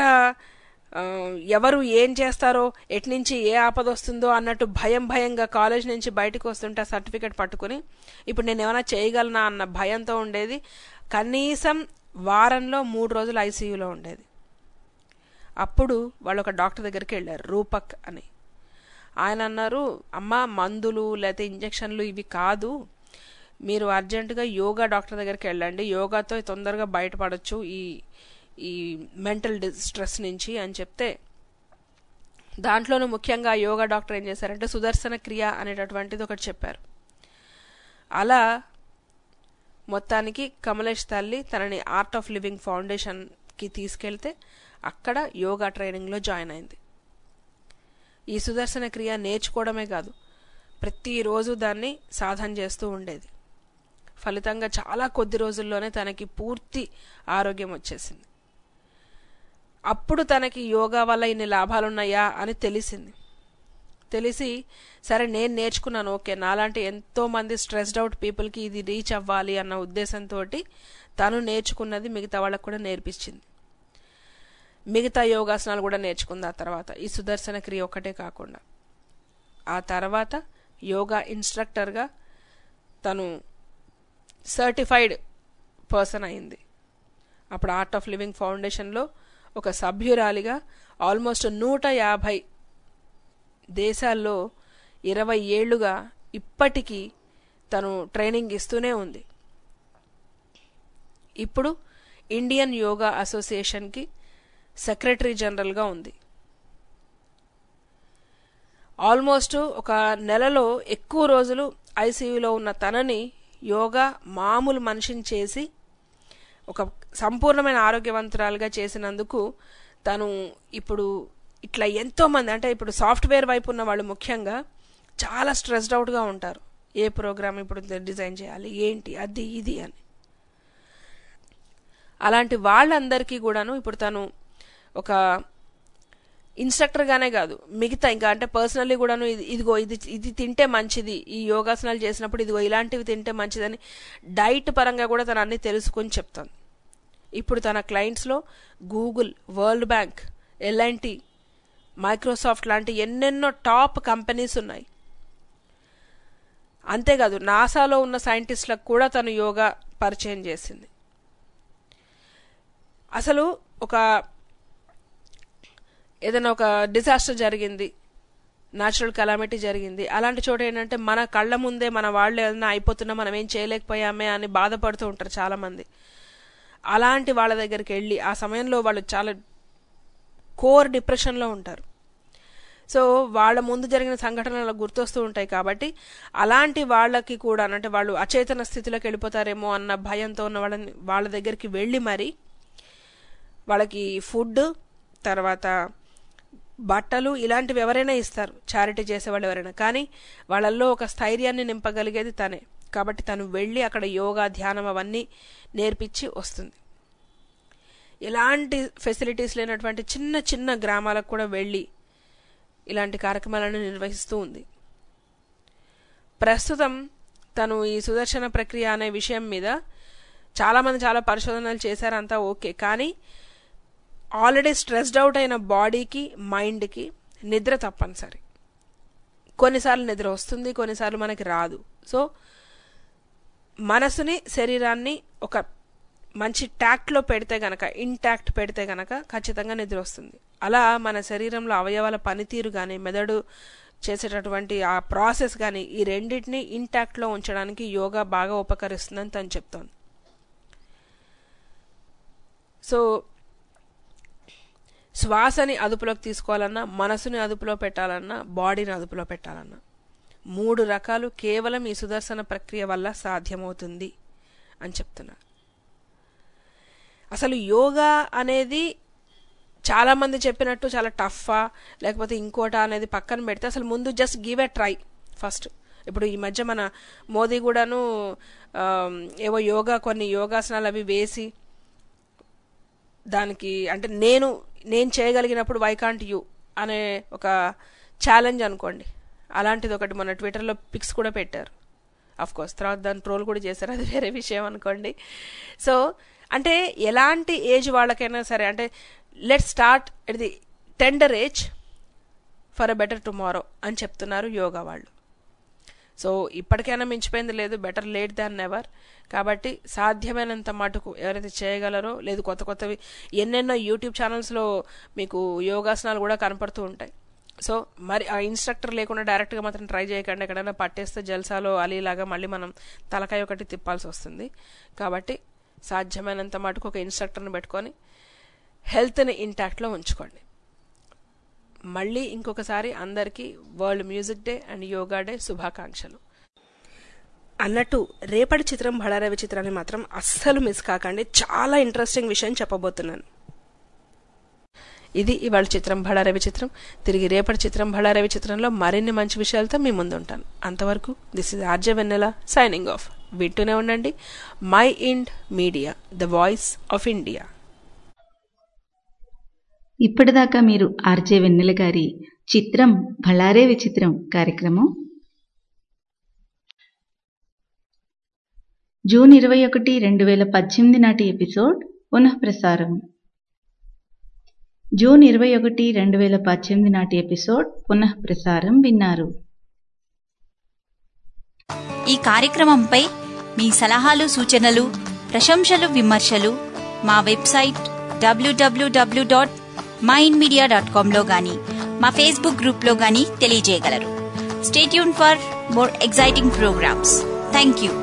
ఎవరు ఏం చేస్తారో ఎట్నుంచి ఏ ఆపద వస్తుందో అన్నట్టు భయం భయంగా కాలేజ్ నుంచి బయటకు వస్తుంటే ఆ సర్టిఫికెట్ పట్టుకుని ఇప్పుడు నేను ఏమైనా చేయగలనా అన్న భయంతో ఉండేది కనీసం వారంలో మూడు రోజులు ఐసీయూలో ఉండేది అప్పుడు వాళ్ళు ఒక డాక్టర్ దగ్గరికి వెళ్ళారు రూపక్ అని ఆయన అన్నారు అమ్మ మందులు లేకపోతే ఇంజక్షన్లు ఇవి కాదు మీరు అర్జెంటుగా యోగా డాక్టర్ దగ్గరికి వెళ్ళండి యోగాతో తొందరగా బయటపడచ్చు ఈ ఈ మెంటల్ స్ట్రెస్ నుంచి అని చెప్తే దాంట్లోనూ ముఖ్యంగా యోగా డాక్టర్ ఏం చేశారంటే సుదర్శన క్రియ అనేటటువంటిది ఒకటి చెప్పారు అలా మొత్తానికి కమలేష్ తల్లి తనని ఆర్ట్ ఆఫ్ లివింగ్ ఫౌండేషన్కి తీసుకెళ్తే అక్కడ యోగా ట్రైనింగ్లో జాయిన్ అయింది ఈ సుదర్శన క్రియ నేర్చుకోవడమే కాదు ప్రతిరోజు దాన్ని సాధన చేస్తూ ఉండేది ఫలితంగా చాలా కొద్ది రోజుల్లోనే తనకి పూర్తి ఆరోగ్యం వచ్చేసింది అప్పుడు తనకి యోగా వల్ల ఇన్ని లాభాలున్నాయా అని తెలిసింది తెలిసి సరే నేను నేర్చుకున్నాను ఓకే నాలాంటి ఎంతో మంది స్ట్రెస్డ్ అవుట్ పీపుల్కి ఇది రీచ్ అవ్వాలి అన్న ఉద్దేశంతో తను నేర్చుకున్నది మిగతా వాళ్ళకు కూడా నేర్పించింది మిగతా యోగాసనాలు కూడా నేర్చుకుంది ఆ తర్వాత ఈ సుదర్శన క్రియ ఒక్కటే కాకుండా ఆ తర్వాత యోగా ఇన్స్ట్రక్టర్గా తను సర్టిఫైడ్ పర్సన్ అయింది అప్పుడు ఆర్ట్ ఆఫ్ లివింగ్ ఫౌండేషన్లో ఒక సభ్యురాలిగా ఆల్మోస్ట్ నూట యాభై దేశాల్లో ఇరవై ఏళ్లుగా ఇప్పటికీ తను ట్రైనింగ్ ఇస్తూనే ఉంది ఇప్పుడు ఇండియన్ యోగా అసోసియేషన్కి సెక్రటరీ జనరల్గా ఉంది ఆల్మోస్ట్ ఒక నెలలో ఎక్కువ రోజులు ఐసీయూలో ఉన్న తనని యోగా మామూలు మనిషిని చేసి ఒక సంపూర్ణమైన ఆరోగ్యవంతురాలుగా చేసినందుకు తను ఇప్పుడు ఇట్లా ఎంతోమంది అంటే ఇప్పుడు సాఫ్ట్వేర్ వైపు ఉన్న వాళ్ళు ముఖ్యంగా చాలా స్ట్రెస్డ్ అవుట్గా ఉంటారు ఏ ప్రోగ్రామ్ ఇప్పుడు డిజైన్ చేయాలి ఏంటి అది ఇది అని అలాంటి వాళ్ళందరికీ కూడాను ఇప్పుడు తను ఒక ఇన్స్ట్రక్టర్గానే కాదు మిగతా ఇంకా అంటే పర్సనల్లీ కూడాను ఇది ఇదిగో ఇది ఇది తింటే మంచిది ఈ యోగాసనాలు చేసినప్పుడు ఇదిగో ఇలాంటివి తింటే మంచిదని డైట్ పరంగా కూడా తను అన్ని తెలుసుకొని చెప్తాను ఇప్పుడు తన క్లయింట్స్లో Google World Bank LNT Microsoft లాంటి ఎన్నెన్నో టాప్ కంపెనీస్ ఉన్నాయి అంతేకాదు నాసాలో ఉన్న సైంటిస్టులకు కూడా తను యోగా పరిచయం చేసింది అసలు ఒక ఏదైనా ఒక డిజాస్టర్ జరిగింది న్యాచురల్ కలామిటీ జరిగింది అలాంటి చోట ఏంటంటే మన కళ్ళ ముందే మన వాళ్ళు ఏదైనా అయిపోతున్నా మనం ఏం చేయలేకపోయామే అని బాధపడుతూ ఉంటారు చాలామంది అలాంటి వాళ్ళ దగ్గరికి వెళ్ళి ఆ సమయంలో వాళ్ళు చాలా కోర్ డిప్రెషన్లో ఉంటారు సో వాళ్ళ ముందు జరిగిన సంఘటనలు గుర్తొస్తూ ఉంటాయి కాబట్టి అలాంటి వాళ్ళకి కూడా అంటే వాళ్ళు అచేతన స్థితిలోకి వెళ్ళిపోతారేమో అన్న భయంతో ఉన్న వాళ్ళని వాళ్ళ దగ్గరికి వెళ్ళి మరి వాళ్ళకి ఫుడ్ తర్వాత బట్టలు ఇలాంటివి ఎవరైనా ఇస్తారు చారిటీ చేసేవాళ్ళు ఎవరైనా కానీ వాళ్ళల్లో ఒక స్థైర్యాన్ని నింపగలిగేది తనే కాబట్టి తను వెళ్ళి అక్కడ యోగా ధ్యానం అవన్నీ నేర్పించి వస్తుంది ఎలాంటి ఫెసిలిటీస్ లేనటువంటి చిన్న చిన్న గ్రామాలకు కూడా వెళ్ళి ఇలాంటి కార్యక్రమాలను నిర్వహిస్తూ ఉంది ప్రస్తుతం తను ఈ సుదర్శన ప్రక్రియ అనే విషయం మీద చాలామంది చాలా పరిశోధనలు చేశారంతా ఓకే కానీ ఆల్రెడీ స్ట్రెస్డ్ అవుట్ అయిన బాడీకి మైండ్కి నిద్ర తప్పనిసరి కొన్నిసార్లు నిద్ర వస్తుంది కొన్నిసార్లు మనకి రాదు సో మనసుని శరీరాన్ని ఒక మంచి ట్యాక్ట్లో పెడితే గనక ఇంటాక్ట్ పెడితే గనక ఖచ్చితంగా నిద్ర వస్తుంది అలా మన శరీరంలో అవయవాల పనితీరు కానీ మెదడు చేసేటటువంటి ఆ ప్రాసెస్ కానీ ఈ రెండింటిని ఇంటాక్ట్లో ఉంచడానికి యోగా బాగా ఉపకరిస్తుందని తను చెప్తోంది సో శ్వాసని అదుపులోకి తీసుకోవాలన్నా మనసుని అదుపులో పెట్టాలన్నా బాడీని అదుపులో పెట్టాలన్నా మూడు రకాలు కేవలం ఈ సుదర్శన ప్రక్రియ వల్ల సాధ్యమవుతుంది అని చెప్తున్నారు అసలు యోగా అనేది చాలా మంది చెప్పినట్టు చాలా టఫా లేకపోతే ఇంకోటా అనేది పక్కన పెడితే అసలు ముందు just give a try first ఇప్పుడు ఈ మధ్య మన మోదీ కూడాను ఆమ్, ఏవో యోగా కొన్ని యోగాసనాలు అవి వేసి దానికి అంటే నేను నేను చేయగలిగినప్పుడు వై కాంట్ యూ అనే ఒక ఛాలెంజ్ అనుకోండి అలాంటిది ఒకటి మన ట్విట్టర్లో పిక్స్ కూడా పెట్టారు అఫ్ కోర్స్ తర్వాత దాన్ని ట్రోల్ కూడా చేశారు అది వేరే విషయం అనుకోండి సో అంటే ఎలాంటి ఏజ్ వాళ్ళకైనా సరే అంటే let start at the tender age for a better tomorrow అని చెప్తున్నారు యోగా వాళ్ళు సో ఇప్పటికైనా మించిపోయింది లేదు బెటర్ లేట్ దాన్ నెవర్ కాబట్టి సాధ్యమైనంత మటుకు ఎవరైతే చేయగలరో లేదు కొత్త కొత్తవి ఎన్నెన్నో యూట్యూబ్ ఛానల్స్లో మీకు యోగాసనాలు కూడా కనపడుతూ ఉంటాయి సో మరి ఆ ఇన్స్ట్రక్టర్ లేకుండా డైరెక్ట్గా మాత్రం ట్రై చేయకండి ఎక్కడైనా పట్టేస్తే జల్సాలో అలీలాగా మళ్ళీ మనం తలకాయ ఒకటి తిప్పాల్సి వస్తుంది కాబట్టి సాధ్యమైనంత మటుకు ఒక ఇన్స్ట్రక్టర్ని పెట్టుకొని హెల్త్ని ఇంటాక్ట్లో ఉంచుకోండి మళ్ళీ ఇంకొకసారి అందరికీ world music day and yoga day శుభాకాంక్షలు అన్నట్టు రేపటి చిత్రం బళారవి చిత్రాన్ని మాత్రం అస్సలు మిస్ కాకండి చాలా ఇంట్రెస్టింగ్ విషయం చెప్పబోతున్నాను ఇది ఇవాళ చిత్రం బళారవి చిత్రం తిరిగి రేపటి చిత్రం బళారవి చిత్రంలో మరిన్ని మంచి విషయాలతో మీ ముందు ఉంటాను అంతవరకు this is RJ Vennela signing off వింటూనే ఉండండి My Ind Media the voice of India ఇప్పటిదాకా మీరు ఆర్జే వెన్నెల గారి చిత్రం భళారే విచిత్రం కార్యక్రమం జూన్ ఇరవై ఒకటి రెండు వేల పద్దెనిమిది నాటి ఎపిసోడ్ పునఃప్రసారం జూన్ ఇరవై ఒకటి రెండు వేల పద్దెనిమిది నాటి ఎపిసోడ్ పునఃప్రసారం విన్నారు ఈ కార్యక్రమంపై మీ సలహాలు సూచనలు ప్రశంసలు విమర్శలు మా వెబ్సైట్ డబ్ల్యూడబ్ల్యూడబ్ల్యూ డాట్ మైండ్ మీడియా డాట్ కామ్లో కానీ మా ఫేస్బుక్ గ్రూప్లో కానీ తెలియజేయగలరు stay tuned for more exciting programs thank you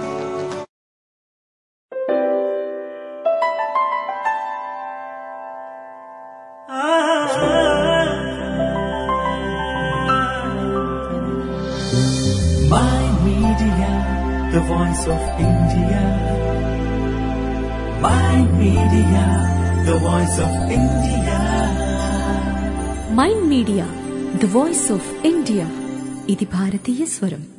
My Media, the voice of India. My Media, the voice of India. Mind media the voice of India ఇది భారతీయ స్వరం